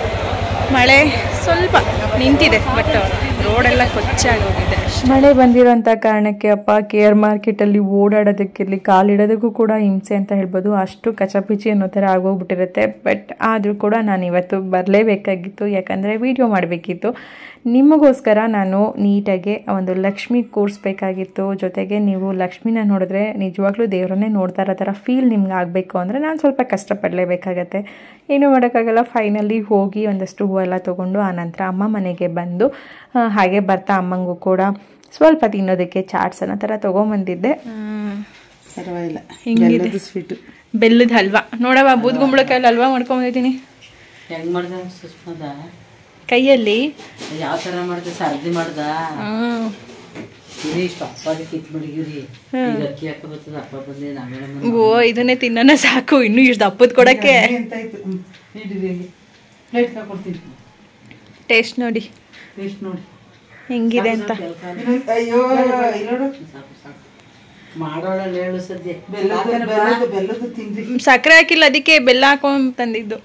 Speaker 2: ಮಳೆ ಸ್ವಲ್ಪ ನಿಂತಿದೆ ಬಟ್ ರೋಡೆಲ್ಲ ಕೊಚ್ಚಾಗಿ ಹೋಗಿದೆ
Speaker 1: ಮಳೆ ಬಂದಿರೋಂಥ ಕಾರಣಕ್ಕೆ ಅಪ್ಪ ಕೆ ಆರ್ ಮಾರ್ಕೆಟಲ್ಲಿ ಓಡಾಡೋದಕ್ಕಿರಲಿ ಕಾಲಿಡೋದಕ್ಕೂ ಕೂಡ ಹಿಂಸೆ ಅಂತ ಹೇಳ್ಬೋದು ಅಷ್ಟು ಕಚಪಿಚಿ ಅನ್ನೋ ಥರ ಆಗೋಗ್ಬಿಟ್ಟಿರುತ್ತೆ ಬಟ್ ಆದರೂ ಕೂಡ ನಾನು ಇವತ್ತು ಬರಲೇಬೇಕಾಗಿತ್ತು ಯಾಕಂದರೆ ವಿಡಿಯೋ ಮಾಡಬೇಕಿತ್ತು ನಿಮಗೋಸ್ಕರ ನಾನು ನೀಟಾಗಿ ಒಂದು ಲಕ್ಷ್ಮಿ ಕೂರಿಸ್ಬೇಕಾಗಿತ್ತು ಜೊತೆಗೆ ನೀವು ಲಕ್ಷ್ಮಿನ ನೋಡಿದ್ರೆ ನಿಜವಾಗ್ಲೂ ದೇವರನ್ನೇ ನೋಡ್ತಾ ಇರೋ ಥರ ಫೀಲ್ ನಿಮ್ಗೆ ಆಗಬೇಕು ಅಂದರೆ ನಾನು ಸ್ವಲ್ಪ ಕಷ್ಟಪಡಲೇಬೇಕಾಗತ್ತೆ ಏನೂ ಮಾಡೋಕ್ಕಾಗಲ್ಲ ಫೈನಲಿ ಹೋಗಿ ಒಂದಷ್ಟು ಹೂವೆಲ್ಲ ತೊಗೊಂಡು ಆನಂತರ ಅಮ್ಮ ಮನೆಗೆ ಬಂದು ಆ, ಹಾಗೆ ಬರ್ತಾ ಅಮ್ಮಂಗೂ ಕೂಡ ಸ್ವಲ್ಪ ತಿನ್ನೋದಕ್ಕೆ ಚಾಟ್ಸ್ ಅನ್ನೋ ಥರ ತೊಗೊಂಬಂದಿದ್ದೆ
Speaker 4: ಪರವಾಗಿಲ್ಲ
Speaker 2: ಹಿಂಗಿದೆ.
Speaker 4: ಬೆಲ್ಲದ ಸ್ವೀಟು
Speaker 2: ಬೆಲ್ಲದ ಹಲ್ವಾ ನೋಡವ ಬೂದ್ಗುಂಬಳಕಾಯಲ್ಲಿ ಹಲ್ವಾ ಮಾಡ್ಕೊಂಬಂದಿದ್ದೀನಿ
Speaker 4: ಹೆಂಗ್ ಮಾಡ್ದ ಸುಷ್ಮದ
Speaker 2: ಕೈಯಲ್ಲಿ
Speaker 4: ಯಾವ ಥರ ಮಾಡ್ದೆ ಸರ್ದಿ ಮಾಡ್ದ
Speaker 2: ಹ್ಮ್.
Speaker 4: ಇರಿ ಇಷ್ಟು ಅಪ್ಪಾದಿ ಕಿತ್ ಮಡಗಿರಿ ಈಗ ಅಕ್ಕಿ ಹಾಕ ಬರ್ತದ ಅಪ್ಪ ಬಂದೆ ನಾವೇನ
Speaker 2: ಓ ಇದನ್ನೇ ತಿನ್ನೋಣ ಸಾಕು ಇನ್ನೂ ಇಷ್ಟು ದಪ್ಪದ ಕೊಡಕ್ಕೆ
Speaker 4: ಎಂತಾಯ್ತು ಹ್ಮ್. ಇಡಿರಿ ಇಲ್ಲಿ ಪ್ಲೇಟ್ ಹಾಕೊಡ್ತೀನಿ
Speaker 2: ಟೇಸ್ಟ್ ನೋಡಿ
Speaker 4: ಟೇಸ್ಟ್ ನೋಡಿ
Speaker 2: ಹೆಂಗಿದೆ ಅಂತ
Speaker 4: ಅಯ್ಯೋ ನೋಡು ಸಾಕು ಸಾಕು ಮಾಡೋಳಲ್ಲ ಹೇಳು ಸದ್ಯ ಬೆಲ್ಲದ ಬೆಲ್ಲದ ತಿಂದ್ರಿ
Speaker 2: ಸಕ್ಕರೆ ಹಾಕಿಲ್ಲ ಅದಕ್ಕೆ ಬೆಲ್ಲ ಹಾಕೊಂಡ್ ತಂದಿದ್ದು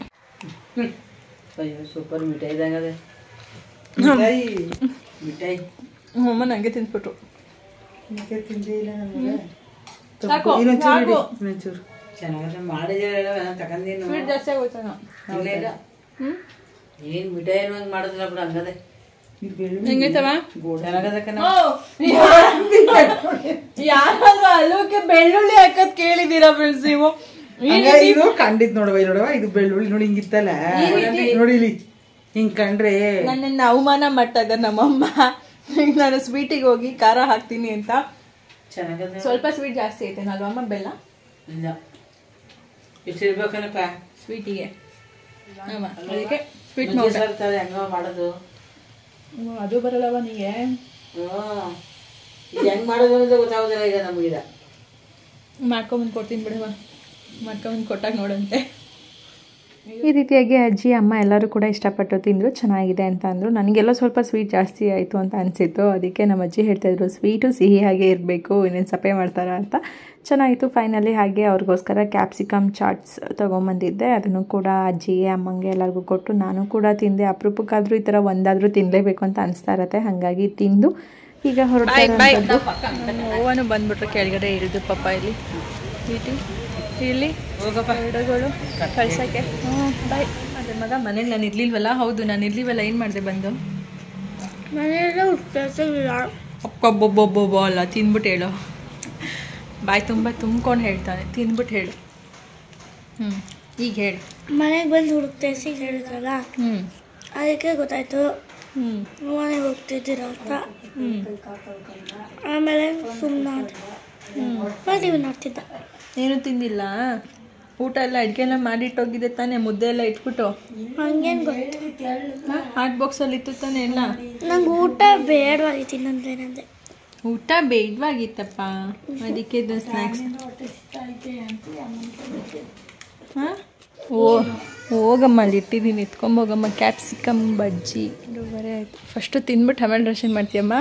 Speaker 4: ಅಯ್ಯೋ ಸೂಪರ್ ಮಿಠಾಯಿ ಇದ್ದಂಗದೆ ಮಿಠಾಯಿ ಮಿಠಾಯಿ
Speaker 2: ಅಮ್ಮ ನಂಗೆ ತಿಂದ್ಬಿಟ್ರು
Speaker 4: ಮಿಠಾಯಿ ತಿಂದೇ ಇಲ್ಲ ನಮಗೆ
Speaker 2: ಸಾಕು,
Speaker 4: ಇನ್ನೊಂಚೂರು
Speaker 2: ಸಾಕು.
Speaker 4: ಇಡಿ, ಇನ್ನೊಂಚೂರು ಚೆನ್ನಾಗದ ಮಾಡಿದ್ರೆ ತಗೊಂಡೇನು
Speaker 2: ಸ್ವೀಟ್ ಜಾಸ್ತಿ ಆಗೋಯ್ತು
Speaker 4: ಇಲ್ಲ ಇಲ್ಲ ಏನ್ ಮಿಠಾಯಿ ಹಂಗ್ ಮಾಡಿದ್ರ ಬಿಡು ಹಂಗದೆ
Speaker 2: ಹೆಂಗೈತವ
Speaker 4: ಚೆನ್ನಾಗದ ಕಣ
Speaker 2: ಯಾರಾದ್ರೂ ಹಲ್ವಕ್ಕೆ ಬೆಳ್ಳುಳ್ಳಿ ಹಾಕದ್ ಕೇಳಿದೀರಾ ಫ್ರೆಂಡ್ಸ್ ನೀವು
Speaker 4: ಇದು ಕಂಡಿದ್ ನೋಡವ ಇಲ್ಲಿ ನೋಡವ ಇದು ಬೆಳ್ಳುಳ್ಳಿ ನೋಡಿ ಹಿಂಗಿತ್ತಲ್ಲ ನೋಡಿ ಇಲ್ಲಿ ಹಿಂಗ್ ಕಂಡ್ರೆ
Speaker 2: ನನ್ನನ್ನ ಅವಮಾನ ಮಾಡ್ತಾ ಇದ್ದಾರೆ ನಮ್ಮಮ್ಮ ಈಗ ನಾನು ಸ್ವೀಟಿಗೆ ಹೋಗಿ ಖಾರ ಹಾಕ್ತೀನಿ ಅಂತ
Speaker 4: ಚೆನ್ನಾಗದ
Speaker 2: ಸ್ವಲ್ಪ ಸ್ವೀಟ್ ಜಾಸ್ತಿ ಐತೆ ಅಲ್ವಮ್ಮ ಬೆಲ್ಲ
Speaker 4: ಇಲ್ಲ ಇಷ್ಟಿರ್ಬೇಕನಪ್ಪ
Speaker 2: ಸ್ವೀಟಿಗೆ ಅದಕ್ಕೆ ಸ್ವೀಟ್
Speaker 4: ನುಗ್ಗೆ ಸಾರು ತರ ಹೆಂಗ ಮಾಡೋದು
Speaker 2: ಅದು ಬರಲ್ಲವ ನೀಗೆ
Speaker 4: ಹ್ಮ್ ಇದು ಹೆಂಗ್ ಮಾಡೋದು ಅಂತ ಗೊತ್ತಾಗೋದಿಲ್ಲ ಈಗ ನಮಗೀಗ
Speaker 2: ಮಾಡ್ಕೊಂಬಂದು ಕೊಡ್ತೀನಿ ಬಿಡವ ಮಾಡ್ಕೊಂಬಂದು ಕೊಟ್ಟಾಗ ನೋಡಂತೆ
Speaker 1: ಈ ರೀತಿಯಾಗಿ ಅಜ್ಜಿ ಅಮ್ಮ ಎಲ್ಲರೂ ಕೂಡ ಇಷ್ಟಪಟ್ಟು ತಿಂದರು ಚೆನ್ನಾಗಿದೆ ಅಂತ ಅಂದರು ನನಗೆಲ್ಲ ಸ್ವಲ್ಪ ಸ್ವೀಟ್ ಜಾಸ್ತಿ ಆಯಿತು ಅಂತ ಅನಿಸಿತ್ತು ಅದಕ್ಕೆ ನಮ್ಮ ಅಜ್ಜಿ ಹೇಳ್ತಾಯಿದ್ರು ಸ್ವೀಟು ಸಿಹಿ ಹಾಗೆ ಇರಬೇಕು ಇನ್ನೇನು ಸಪೆ ಮಾಡ್ತಾರ ಅಂತ ಚೆನ್ನಾಗಿತ್ತು ಫೈನಲಿ ಹಾಗೆ ಅವ್ರಿಗೋಸ್ಕರ ಕ್ಯಾಪ್ಸಿಕಮ್ ಚಾಟ್ಸ್ ತೊಗೊಂಬಂದಿದ್ದೆ ಅದನ್ನು ಕೂಡ ಅಜ್ಜಿಗೆ ಅಮ್ಮಂಗೆ ಎಲ್ಲರಿಗೂ ಕೊಟ್ಟು ನಾನು ಕೂಡ ತಿಂದೆ ಅಪರೂಪಕ್ಕಾದರೂ ಈ ಥರ ಒಂದಾದರೂ ತಿನ್ನಲೇಬೇಕು ಅಂತ ಅನಿಸ್ತಾ ಇರತ್ತೆ ಹಾಗಾಗಿ ತಿಂದು ಈಗ ಹೊರಡ್ತಾ
Speaker 2: ಓವನು ಬಂದ್ಬಿಟ್ರೆ ಕೆಳಗಡೆ ಇಳಿದು ಪಾಪ ಇಲ್ಲಿ ಇಟಿ ಇಲ್ಲಿ ಹೋಗಪ್ಪ ಗಿಡಗಳು ಕಳ್ಸಕ್ಕೆ ಹ್ಞೂ ಬಾಯ್ ಅದೇ ಮಗ ಮನೇಲಿ ನಾನು ಇರ್ಲಿಲ್ವಲ್ಲ ಹೌದು ನಾನು ಇರ್ಲಿಲ್ವಲ್ಲ ಏನು ಮಾಡಿದೆ ಬಂದು
Speaker 3: ಮನೆಯಲ್ಲೇ ಉತ್ಕರ್ಸಿಲ್ಲ
Speaker 2: ಅಪ್ಪೊಬ್ಬೊಬ್ಬೊಬ್ಬೊಬ್ಬ ಅಲ್ಲ ತಿಂದ್ಬಿಟ್ಟು ಹೇಳು ಬಾಯ್ ತುಂಬ ತುಂಬ್ಕೊಂಡು ಹೇಳ್ತಾನೆ ತಿಂದ್ಬಿಟ್ಟು ಹೇಳು ಹ್ಞೂ ಈಗ ಹೇಳು
Speaker 3: ಮನೆಗೆ ಬಂದು ಹುಡುಕ್ತೇಸಿ ಹೇಳಿದ್ರಲ್ಲ
Speaker 2: ಹ್ಞೂ
Speaker 3: ಅದಕ್ಕೆ ಗೊತ್ತಾಯ್ತು
Speaker 2: ಹ್ಞೂ
Speaker 3: ಮನೆಗೆ ಹೋಗ್ತಿದ್ದೀರ ಅಂತ
Speaker 2: ಹ್ಞೂ
Speaker 3: ಆಮೇಲೆ ಸುಮ್ಮನೆ ಮತ್ತೆ ಇವ್ ನೋಡ್ತಿದ್ದ
Speaker 2: ಏನು ತಿಂದಿಲ್ಲ ಊಟ ಎಲ್ಲ ಅಡುಗೆ ಎಲ್ಲ ಮಾಡಿಟ್ಟೋಗಿದೆ ತಾನೇ ಮುದ್ದೆ ಎಲ್ಲ ಇಟ್ಬಿಟ್ಟು
Speaker 3: ಹಂಗೇನು ಗೊತ್ತು
Speaker 2: ಹಾಟ್ ಬಾಕ್ಸಲ್ಲಿ ಇತ್ತು ತಾನೇ ಎಲ್ಲ
Speaker 3: ನಂಗೆ ಊಟ ಬೇಡವಾಗಿತ್ತು ಇನ್ನೊಂದೇನಂದೆ
Speaker 2: ಊಟ ಬೇಡವಾಗಿತ್ತಪ್ಪ ಅದಕ್ಕೆ ಇದು ಸ್ನ್ಯಾಕ್ಸ್ ಹಾಂ ಓ ಹೋಗಮ್ಮ ಅಲ್ಲಿ ಇಟ್ಟಿದ್ದೀನಿ ಎತ್ಕೊಂಬೋಗಮ್ಮ ಕ್ಯಾಪ್ಸಿಕಮ್ ಬಜ್ಜಿ ಎರಡೂವರೆ ಆಯಿತು ಫಸ್ಟು ತಿಂದ್ಬಿಟ್ಟು ಆಮೇಲೆ ಡ್ರೆಸ್ಸಿಂಗ್ ಮಾಡ್ತೀಯಮ್ಮ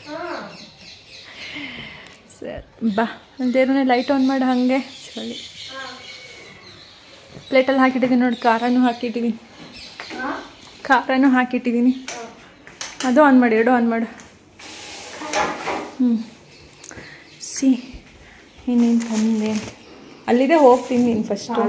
Speaker 2: ಸರಿ ಬಾ ಅಂತೇನೇ ಲೈಟ್ ಆನ್ ಮಾಡು ಹಾಗೆ ಚಳಿ ಪ್ಲೇಟಲ್ಲಿ ಹಾಕಿಟ್ಟಿದ್ದೀನಿ ನೋಡಿ ಖಾರನೂ ಹಾಕಿಟ್ಟಿದ್ದೀನಿ ಖಾರನೂ ಹಾಕಿಟ್ಟಿದ್ದೀನಿ ಅದು ಆನ್ ಮಾಡಿ ಎರಡು ಆನ್ ಮಾಡು ಹ್ಞೂ ಸಿ ಇನ್ನೇನು ತಂದೆ ಅಲ್ಲಿದೆ ಹೋಗ್ತೀನಿ ನೀನು ಫಸ್ಟು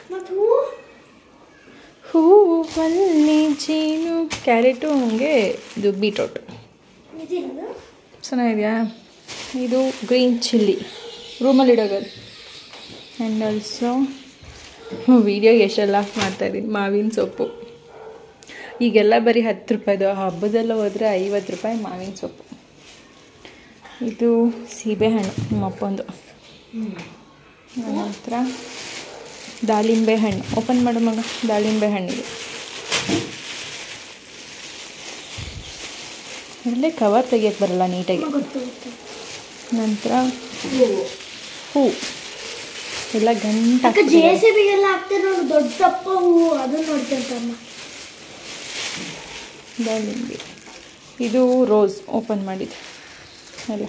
Speaker 2: ಹೂವಲ್ಲಿ ಜೀನು ಕ್ಯಾರೆಟು ಹಂಗೆ ಇದು ಬೀಟ್ರೋಟ್ ಚೆನ್ನಾಗಿದೆಯಾ ಇದು ಗ್ರೀನ್ ಚಿಲ್ಲಿ ರೂಮಲ್ಲಿ ಇಡೋಗದು ಆ್ಯಂಡ್ ಆಲ್ಸೋ ವೀಡಿಯೋ ಎಷ್ಟೆಲ್ಲ ಮಾಡ್ತಾಯಿದ್ದೀನಿ ಮಾವಿನ ಸೊಪ್ಪು ಈಗೆಲ್ಲ ಬರೀ ಹತ್ತು ರೂಪಾಯಿದು ಹಬ್ಬದೆಲ್ಲ ಹೋದರೆ ಐವತ್ತು ರೂಪಾಯಿ ಮಾವಿನ ಸೊಪ್ಪು ಇದು ಸೀಬೆಹಣ್ಣು ನಮ್ಮಪ್ಪಂದು ನಂತರ ದಾಳಿಂಬೆ ಹಣ್ಣು ಓಪನ್ ಮಾಡು ಮಗ ದಾಳಿಂಬೆ ಹಣ್ಣಿಗೆ ಒಳ್ಳೆ ಕವರ್ ತೆಗಿಯಕ್ಕೆ ಬರಲ್ಲ ನೀಟಾಗಿ ನಂತರ ಹೂ ಎಲ್ಲ ಗಂಟು
Speaker 3: ಜೆ ಸಿ ಬಿಗೆಲ್ಲ ಹಾಕ್ತಾರೆ ನೋಡಿ ದೊಡ್ಡ ದಪ್ಪ ಹೂವು ಅದನ್ನ ನೋಡ್ತಿರ್ತಮ್ಮ
Speaker 2: ದಾಳಿಂಬೆ ಇದು ರೋಸ್ ಓಪನ್ ಮಾಡಿದೆ ಅಲ್ಲ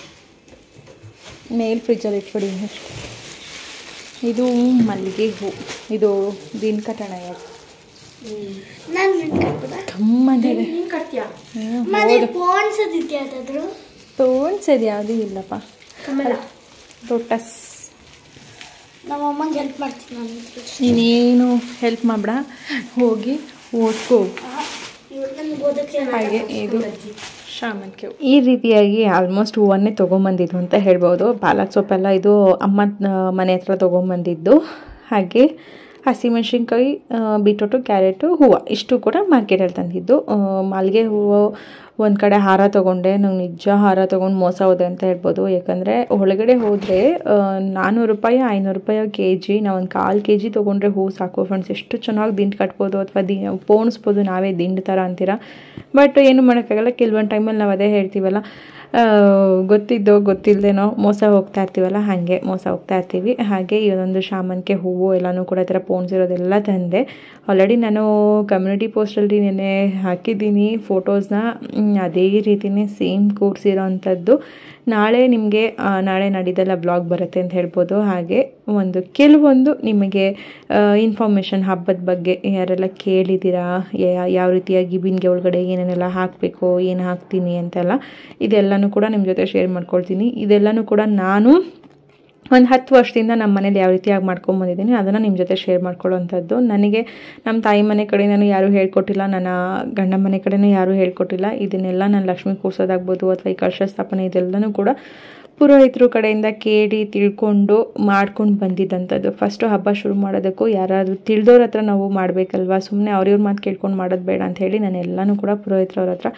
Speaker 2: ಮೇಲ್ ಫ್ರಿಜ್ಜಲ್ಲಿ ಇಟ್ಬಿಡಿ ಅಷ್ಟೆ ಇದು ಮಲ್ಲಿಗೆ ಹೂ ಇದು ದಿನ ಕಟ್ಟಣ ಯಾಕೆ
Speaker 3: ನಾನು ನಿನ್ ಕಟ್ಬೋದಾ
Speaker 2: ಕಮ್ಮನಿದೆ
Speaker 3: ನೀನ್ ಕಟ್ತೀಯಾ ಮತ್ತೆ ಫೋನ್ಸ್ ಅದಿದ್ಯಾ ಯಾವ್ದಾದ್ರು
Speaker 2: ತೋನ್ಸದು ಯಾವುದೂ ಇಲ್ಲಪ್ಪ
Speaker 3: ಕಮಲ
Speaker 2: ಲೋಟಸ್
Speaker 3: ನಮ್ಮ ಅಮ್ಮಂಗೆ ಹೆಲ್ಪ್ ಮಾಡ್ತೀನಿ ನಾನು
Speaker 2: ನೀನೇನು ಹೆಲ್ಪ್ ಮಾಡ್ಬೇಡ ಹೋಗಿ ಓದ್ಕೋ
Speaker 3: ನನಗೆ ಓದಕ್ಕೆ
Speaker 2: ಹಾಗೆ ಇದು ಶಾಮಂತಿಗೆ ಹೂ.
Speaker 1: ಈ ರೀತಿಯಾಗಿ ಆಲ್ಮೋಸ್ಟ್ ಹೂವನ್ನೇ ತೊಗೊಂಬಂದಿದ್ದು ಅಂತ ಹೇಳ್ಬೋದು ಪಾಲಕ್ ಸೊಪ್ಪೆಲ್ಲ ಇದು ಅಮ್ಮ ಆ, ಮನೆ ಹತ್ರ ತೊಗೊಂಬಂದಿದ್ದು ಹಾಗೆ ಹಸಿಮೆಣ್ಸಿನ್ಕಾಯಿ ಬೀಟ್ರೋಟು ಕ್ಯಾರೆಟು ಹೂವು ಇಷ್ಟು ಕೂಡ ಮಾರ್ಕೆಟಲ್ಲಿ ತಂದಿದ್ದು ಆ, ಮಲ್ಲಿಗೆ ಹೂವು ಒಂದು ಕಡೆ ಹಾರ ತೊಗೊಂಡೆ ನಂಗೆ ನಿಜ ಹಾರ ತೊಗೊಂಡು ಮೋಸ ಹೋದೆ ಅಂತ ಹೇಳ್ಬೋದು ಯಾಕಂದರೆ ಒಳಗಡೆ ಹೋದರೆ ನಾನ್ನೂರು ರೂಪಾಯಿ ಐನೂರು ರೂಪಾಯಿ ಕೆ ಜಿ ನಾವು ಒಂದು ಕಾಲು ಕೆ ಜಿ ತೊಗೊಂಡ್ರೆ ಹೂ ಸಾಕು ಫ್ರೆಂಡ್ಸ್ ಎಷ್ಟು ಚೆನ್ನಾಗಿ ದಿಂಡು ಕಟ್ಬೋದು ಅಥವಾ ದಿ ಪೋಣಿಸ್ಬೋದು ನಾವೇ ದಿಂಡು ಥರ ಅಂತೀರ ಬಟ್ ಏನು ಮಾಡೋಕ್ಕಾಗಲ್ಲ ಕೆಲವೊಂದು ಟೈಮಲ್ಲಿ ನಾವು ಅದೇ ಹೇಳ್ತೀವಲ್ಲ ಆ, ಗೊತ್ತಿದ್ದೋ ಗೊತ್ತಿಲ್ಲದೇನೋ ಮೋಸ ಹೋಗ್ತಾ ಇರ್ತೀವಲ್ಲ ಹಾಗೆ ಮೋಸ ಹೋಗ್ತಾ ಇರ್ತೀವಿ ಹಾಗೆ ಈ ಒಂದೊಂದು ಶಾಮಂತಿಗೆ ಹೂವು ಎಲ್ಲನೂ ಕೂಡ ಈ ಥರ ಪೋಣಿಸಿರೋದೆಲ್ಲ ತಂದೆ ಆಲ್ರೆಡಿ ನಾನು ಕಮ್ಯುನಿಟಿ ಪೋಸ್ಟಲ್ಲಿ ನೆನೆ ಹಾಕಿದ್ದೀನಿ ಫೋಟೋಸ್ನ ಅದೇ ರೀತಿಯೇ ಸೇಮ್ ಕೂರಿಸಿರೋ ಅಂಥದ್ದು ನಾಳೆ ನಿಮಗೆ ನಾಳೆ ನಾಡಿದ್ದೆಲ್ಲ ಬ್ಲಾಗ್ ಬರುತ್ತೆ ಅಂತ ಹೇಳ್ಬೋದು ಹಾಗೆ ಒಂದು ಕೆಲವೊಂದು ನಿಮಗೆ ಇನ್ಫಾರ್ಮೇಷನ್ ಹಬ್ಬದ ಬಗ್ಗೆ ಯಾರೆಲ್ಲ ಕೇಳಿದ್ದೀರಾ ಯಾ- ಯಾವ ರೀತಿಯಾಗಿ ಬಿನ್ಗೆ ಒಳಗಡೆ ಏನೇನೆಲ್ಲ ಹಾಕಬೇಕು ಏನು ಹಾಕ್ತೀನಿ ಅಂತೆಲ್ಲ ಇದೆಲ್ಲನೂ ಕೂಡ ನಿಮ್ಮ ಜೊತೆ ಶೇರ್ ಮಾಡ್ಕೊಳ್ತೀನಿ ಇದೆಲ್ಲನೂ ಕೂಡ ನಾನು ಒಂದು ಹತ್ತು ವರ್ಷದಿಂದ ನಮ್ಮ ಮನೇಲಿ ಯಾವ ರೀತಿಯಾಗಿ ಮಾಡ್ಕೊಂಬಂದಿದ್ದೀನಿ ಅದನ್ನು ನಿಮ್ಮ ಜೊತೆ ಶೇರ್ ಮಾಡ್ಕೊಳ್ಳೋವಂಥದ್ದು ನನಗೆ ನಮ್ಮ ತಾಯಿ ಮನೆ ಕಡೆಯಿಂದನೂ ಯಾರೂ ಹೇಳ್ಕೊಟ್ಟಿಲ್ಲ ನನ್ನ ಗಂಡ ಮನೆ ಕಡೆನೂ ಯಾರೂ ಹೇಳ್ಕೊಟ್ಟಿಲ್ಲ ಇದನ್ನೆಲ್ಲ ನಾನು ಲಕ್ಷ್ಮಿ ಕೂರ್ಸೋದಾಗ್ಬೋದು ಅಥವಾ ಈ ಕಳಶ ಸ್ಥಾಪನೆ ಇದೆಲ್ಲನೂ ಕೂಡ ಪುರೋಹಿತರು ಕಡೆಯಿಂದ ಕೇಳಿ ತಿಳ್ಕೊಂಡು ಮಾಡ್ಕೊಂಡು ಬಂದಿದ್ದಂಥದ್ದು ಫಸ್ಟು ಹಬ್ಬ ಶುರು ಮಾಡೋದಕ್ಕೂ ಯಾರಾದರೂ ತಿಳಿದವ್ರ ಹತ್ರ ನಾವು ಮಾಡಬೇಕಲ್ವಾ ಸುಮ್ಮನೆ ಅವ್ರಿವ್ರ ಮಾತು ಕೇಳ್ಕೊಂಡು ಮಾಡೋದು ಬೇಡ ಅಂತ ಹೇಳಿ ನಾನು ಎಲ್ಲನೂ ಕೂಡ ಪುರೋಹಿತರವ್ರ ಹತ್ರ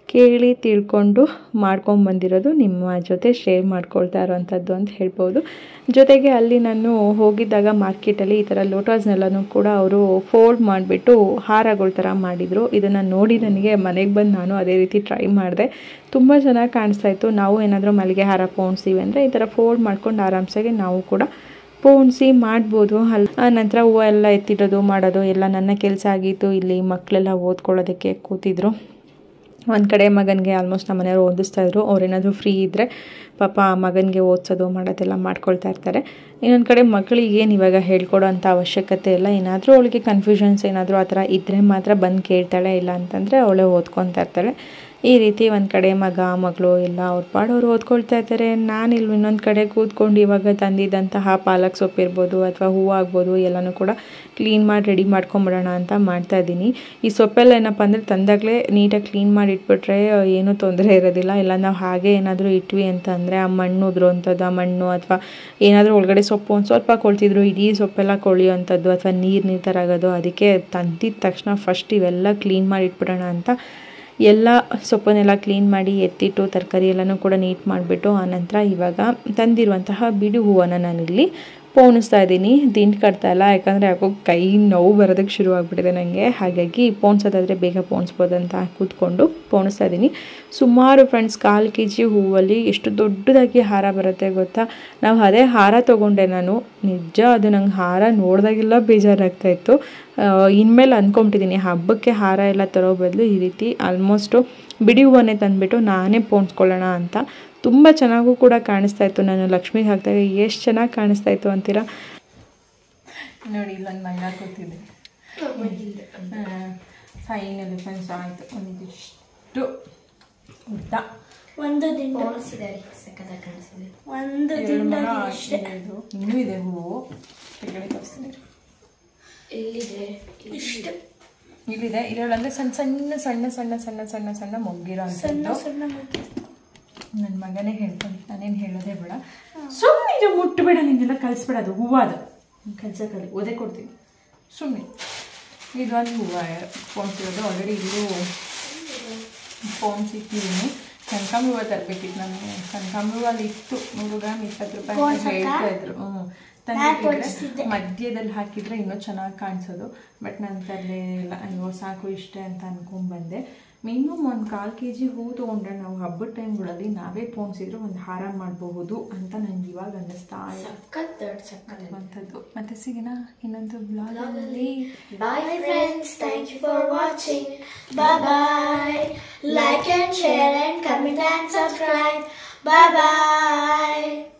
Speaker 1: ಕೇಳಿ ತಿಳ್ಕೊಂಡು ಮಾಡ್ಕೊಂಬಂದಿರೋದು ನಿಮ್ಮ ಜೊತೆ ಶೇರ್ ಮಾಡ್ಕೊಳ್ತಾ ಇರೋವಂಥದ್ದು ಅಂತ ಹೇಳ್ಬೋದು ಜೊತೆಗೆ ಅಲ್ಲಿ ನಾನು ಹೋಗಿದ್ದಾಗ ಮಾರ್ಕೆಟಲ್ಲಿ ಈ ಥರ ಲೋಟಸ್ನೆಲ್ಲನೂ ಕೂಡ ಅವರು ಫೋಲ್ಡ್ ಮಾಡಿಬಿಟ್ಟು ಹಾರಗಳ ಥರ ಮಾಡಿದರು ಇದನ್ನು ನೋಡಿ ನನಗೆ ಮನೆಗೆ ಬಂದು ನಾನು ಅದೇ ರೀತಿ ಟ್ರೈ ಮಾಡಿದೆ ತುಂಬ ಚೆನ್ನಾಗಿ ಕಾಣಿಸ್ತಾ ಇತ್ತು ನಾವು ಏನಾದರೂ ಮಲ್ಲಿಗೆ ಹಾರ ಪೋಣಿಸ್ತೀವಿ ಅಂದರೆ ಈ ಥರ ಫೋಲ್ಡ್ ಮಾಡ್ಕೊಂಡು ಆರಾಮ್ಸಾಗಿ ನಾವು ಕೂಡ ಪೋಣಿಸಿ ಮಾಡ್ಬೋದು ಅಲ್ಲಿ ಆ ನಂತರ ಹೂವು ಎಲ್ಲ ಎತ್ತಿಡೋದು ಮಾಡೋದು ಎಲ್ಲ ನನ್ನ ಕೆಲಸ ಆಗಿತ್ತು ಇಲ್ಲಿ ಮಕ್ಕಳೆಲ್ಲ ಓದ್ಕೊಳ್ಳೋದಕ್ಕೆ ಕೂತಿದ್ರು ಒಂದು ಕಡೆ ಮಗನಿಗೆ ಆಲ್ಮೋಸ್ಟ್ ನಮ್ಮ ಮನೆಯವರು ಓದಿಸ್ತಾ ಇದ್ರು ಅವ್ರೇನಾದರೂ ಫ್ರೀ ಇದ್ದರೆ ಪಾಪ ಆ ಮಗನಿಗೆ ಓದಿಸೋದು ಮಾಡೋದೆಲ್ಲ ಮಾಡ್ಕೊಳ್ತಾ ಇರ್ತಾರೆ ಇನ್ನೊಂದು ಕಡೆ ಮಕ್ಕಳಿಗೆ ಏನು ಇವಾಗ ಹೇಳ್ಕೊಡೋ ಅಂಥ ಅವಶ್ಯಕತೆ ಇಲ್ಲ ಏನಾದರೂ ಅವಳಿಗೆ ಕನ್ಫ್ಯೂಷನ್ಸ್ ಏನಾದರೂ ಆ ಥರ ಇದ್ದರೆ ಮಾತ್ರ ಬಂದು ಕೇಳ್ತಾಳೆ ಇಲ್ಲ ಅಂತಂದರೆ ಅವಳೇ ಓದ್ಕೊತಾ ಇರ್ತಾಳೆ ಈ ರೀತಿ ಒಂದು ಕಡೆ ಮಗ ಮಗಳು ಎಲ್ಲ ಅವ್ರ ಪಾಡೋರು ಓದ್ಕೊಳ್ತಾ ಇರ್ತಾರೆ ನಾನು ಇಲ್ಲಿ ಇನ್ನೊಂದು ಕಡೆ ಕೂತ್ಕೊಂಡು ಇವಾಗ ತಂದಿದ್ದಂತಹ ಪಾಲಕ್ ಸೊಪ್ಪು ಇರ್ಬೋದು ಅಥವಾ ಹೂವು ಆಗ್ಬೋದು ಎಲ್ಲನೂ ಕೂಡ ಕ್ಲೀನ್ ಮಾಡಿ ರೆಡಿ ಮಾಡ್ಕೊಂಬಿಡೋಣ ಅಂತ ಮಾಡ್ತಾ ಇದ್ದೀನಿ ಈ ಸೊಪ್ಪೆಲ್ಲ ಏನಪ್ಪ ಅಂದರೆ ತಂದಾಗಲೇ ನೀಟಾಗಿ ಕ್ಲೀನ್ ಮಾಡಿ ಇಟ್ಬಿಟ್ರೆ ಏನೂ ತೊಂದರೆ ಇರೋದಿಲ್ಲ ಇಲ್ಲ ನಾವು ಹಾಗೆ ಏನಾದರೂ ಇಟ್ವಿ ಅಂತ ಅಂದರೆ ಆ ಮಣ್ಣು ಉದುರುವಂಥದ್ದು ಆ ಮಣ್ಣು ಅಥವಾ ಏನಾದರೂ ಒಳಗಡೆ ಸೊಪ್ಪು ಒಂದು ಸ್ವಲ್ಪ ಕೊಳ್ತಿದ್ರು ಇಡೀ ಸೊಪ್ಪೆಲ್ಲ ಕೊಳೆಯುವಂಥದ್ದು ಅಥವಾ ನೀರು ನೀರು ಥರ ಆಗೋದು ಅದಕ್ಕೆ ತಂದಿದ ತಕ್ಷಣ ಫಸ್ಟ್ ಇವೆಲ್ಲ ಕ್ಲೀನ್ ಮಾಡಿ ಇಟ್ಬಿಡೋಣ ಅಂತ ಎಲ್ಲ ಸೊಪ್ಪನ್ನೆಲ್ಲ ಕ್ಲೀನ್ ಮಾಡಿ ಎತ್ತಿಟ್ಟು ತರಕಾರಿ ಎಲ್ಲನೂ ಕೂಡ ನೀಟ್ ಮಾಡಿಬಿಟ್ಟು ಆನಂತರ ಇವಾಗ ತಂದಿರುವಂತಹ ಬಿಡು ಹೂವನ್ನು ನಾನಿಲ್ಲಿ ಪೋಣಿಸ್ತಾ ಇದ್ದೀನಿ ದಿಂಡು ಕಟ್ತಾ ಇಲ್ಲ ಯಾಕಂದರೆ ಯಾಕೋ ಕೈ ನೋವು ಬರೋದಕ್ಕೆ ಶುರು ಆಗಿಬಿಟ್ಟಿದೆ ನನಗೆ ಹಾಗಾಗಿ ಪೋಣಿಸೋದಾದರೆ ಬೇಗ ಪೋಣಿಸ್ಬೋದು ಅಂತ ಕೂತ್ಕೊಂಡು ಪೋಣಿಸ್ತಾ ಇದ್ದೀನಿ ಸುಮಾರು ಫ್ರೆಂಡ್ಸ್ ಕಾಲು ಕೆ ಜಿ ಹೂವಲ್ಲಿ ಎಷ್ಟು ದೊಡ್ಡದಾಗಿ ಹಾರ ಬರುತ್ತೆ ಗೊತ್ತಾ ನಾವು ಅದೇ ಹಾರ ತೊಗೊಂಡೆ ನಾನು ನಿಜ ಅದು ನಂಗೆ ಹಾರ ನೋಡಿದಾಗೆಲ್ಲ ಬೇಜಾರಾಗ್ತಾಯಿತ್ತು ಇನ್ಮೇಲೆ ಅಂದ್ಕೊಂಬಿಟ್ಟಿದ್ದೀನಿ ಹಬ್ಬಕ್ಕೆ ಹಾರ ಎಲ್ಲ ತರೋ ಬದಲು ಈ ರೀತಿ ಆಲ್ಮೋಸ್ಟು ಬಿಡಿ ಹೂವನ್ನೇ ತಂದುಬಿಟ್ಟು ನಾನೇ ಪೋಣಿಸ್ಕೊಳ್ಳೋಣ ಅಂತ ತುಂಬ ಚೆನ್ನಾಗೂ ಕೂಡ ಕಾಣಿಸ್ತಾ ಇತ್ತು ನಾನು ಲಕ್ಷ್ಮಿಗೆ ಹಾಕಿದಾಗ ಎಷ್ಟು ಚೆನ್ನಾಗಿ ಕಾಣಿಸ್ತಾ ಇತ್ತು ಅಂತೀರಾ ನೋಡಿ ಇಲ್ಲೊಂದು ಮೈನ ಕೂತಿದ್ದೆ ಫೈನ್ ಎಲಿಫೆಂಟ್ಸ್ ಆಯಿತು ಒಂದಿಷ್ಟು ಉದ್ದ
Speaker 3: ಒಂದು ದಿಂಡ
Speaker 5: ಹೋಲಿಸಿದ್ದಾರೆ ಸಕ್ಕತ್ತಾಗಿ ಕಾಣಿಸಿದೆ
Speaker 3: ಒಂದು
Speaker 1: ಎರಡು
Speaker 3: ದಿಂಡ
Speaker 1: ಮೊಳ
Speaker 3: ಅಷ್ಟೇ
Speaker 1: ಇದೆ ಇದು ಇನ್ನೂ ಇದೆ ಹೂವು ಕೆಳಗಡೆ ತೋರಿಸ್ತೀನಿ
Speaker 5: ಎಲ್ಲಿದೆ
Speaker 3: ಇಷ್ಟು
Speaker 1: ಇಲ್ಲಿದೆ ಇದರೊಳಗೆ ಸಣ್ಣ ಸಣ್ಣ ಸಣ್ಣ ಸಣ್ಣ ಸಣ್ಣ ಸಣ್ಣ ಸಣ್ಣ ಮೊಗ್ಗಿರೋ
Speaker 3: ಸಣ್ಣ
Speaker 1: ಅಂಥದ್ದು
Speaker 3: ಸಣ್ಣ ಮುದ್ದು.
Speaker 1: ನನ್ನ ಮಗನೇ ಹೇಳ್ತಾನೆ ನಾನೇನು ಹೇಳೋದೇ ಬೇಡ ಸುಮ್ಮನೆ ಇದು ಮುಟ್ಟಬೇಡ ನಿನ್ನೆಲ್ಲ ಕಲಿಸ್ಬೇಡ ಅದು ಹೂವು ಅದು ಕೆಲಸ ಕಲಿ ಓದೇ ಕೊಡ್ತೀನಿ ಸುಮ್ಮನೆ ಇದೊಂದು ಹೂವು ಪೋಣಿಸಿರೋದು ಆಲ್ರೆಡಿ ಇದು ಪೋಣಿಸಿಟ್ಟಿದ್ದೀನಿ ಕನಕಾಂಬರ ಹೂವು ತರಬೇಕಿತ್ತು ನನಗೆ ಕನಕಾಂಬರ ಹೂವು ಅಲ್ಲಿ ಇತ್ತು ನೂರು ಗ್ರಾಮ್ ಇಪ್ಪತ್ತು ರೂಪಾಯಿ ಅಂತ ಹೇಳ್ತಾ ಇದ್ರು ಹ್ಞೂ ತಂದಿಟ್ಟಿದ್ರೆ ಮಧ್ಯದಲ್ಲಿ ಹಾಕಿದ್ರೆ ಇನ್ನೂ ಚೆನ್ನಾಗಿ ಕಾಣಿಸೋದು ಬಟ್ ನಾನು ತರಲೇ ಇಲ್ಲ ಅಯ್ಯೋ ಸಾಕು ಇಷ್ಟೇ ಅಂತ ಅನ್ಕೊಂಡ್ಬಂದೆ ಮಿನಿಮಮ್ ಒಂದು ಕಾಲು ಕೆ ಜಿ ಹೂವು ತೊಗೊಂಡ್ರೆ ನಾವು ಹಬ್ಬದ ಟೈಮ್ಗಳಲ್ಲಿ ನಾವೇ ಪೋಣಿಸಿದ್ರೆ ಒಂದು ಹಾರ ಮಾಡಬಹುದು ಅಂತ ನನಗೆ ಇವಾಗ ಅನ್ನಿಸ್ತಾ
Speaker 5: ಸಖತ್ ದೊಡ್ಡ ಸಖತ್
Speaker 1: ಇರುವಂಥದ್ದು ಮತ್ತೆ ಸಿಗೋಣ ಇನ್ನೊಂದು ಬ್ಲಾಗಲ್ಲಿ
Speaker 5: ಬಾಯ್
Speaker 3: Hi friends, thank you for watching. Bye bye. Like and share and comment and subscribe. Bye bye.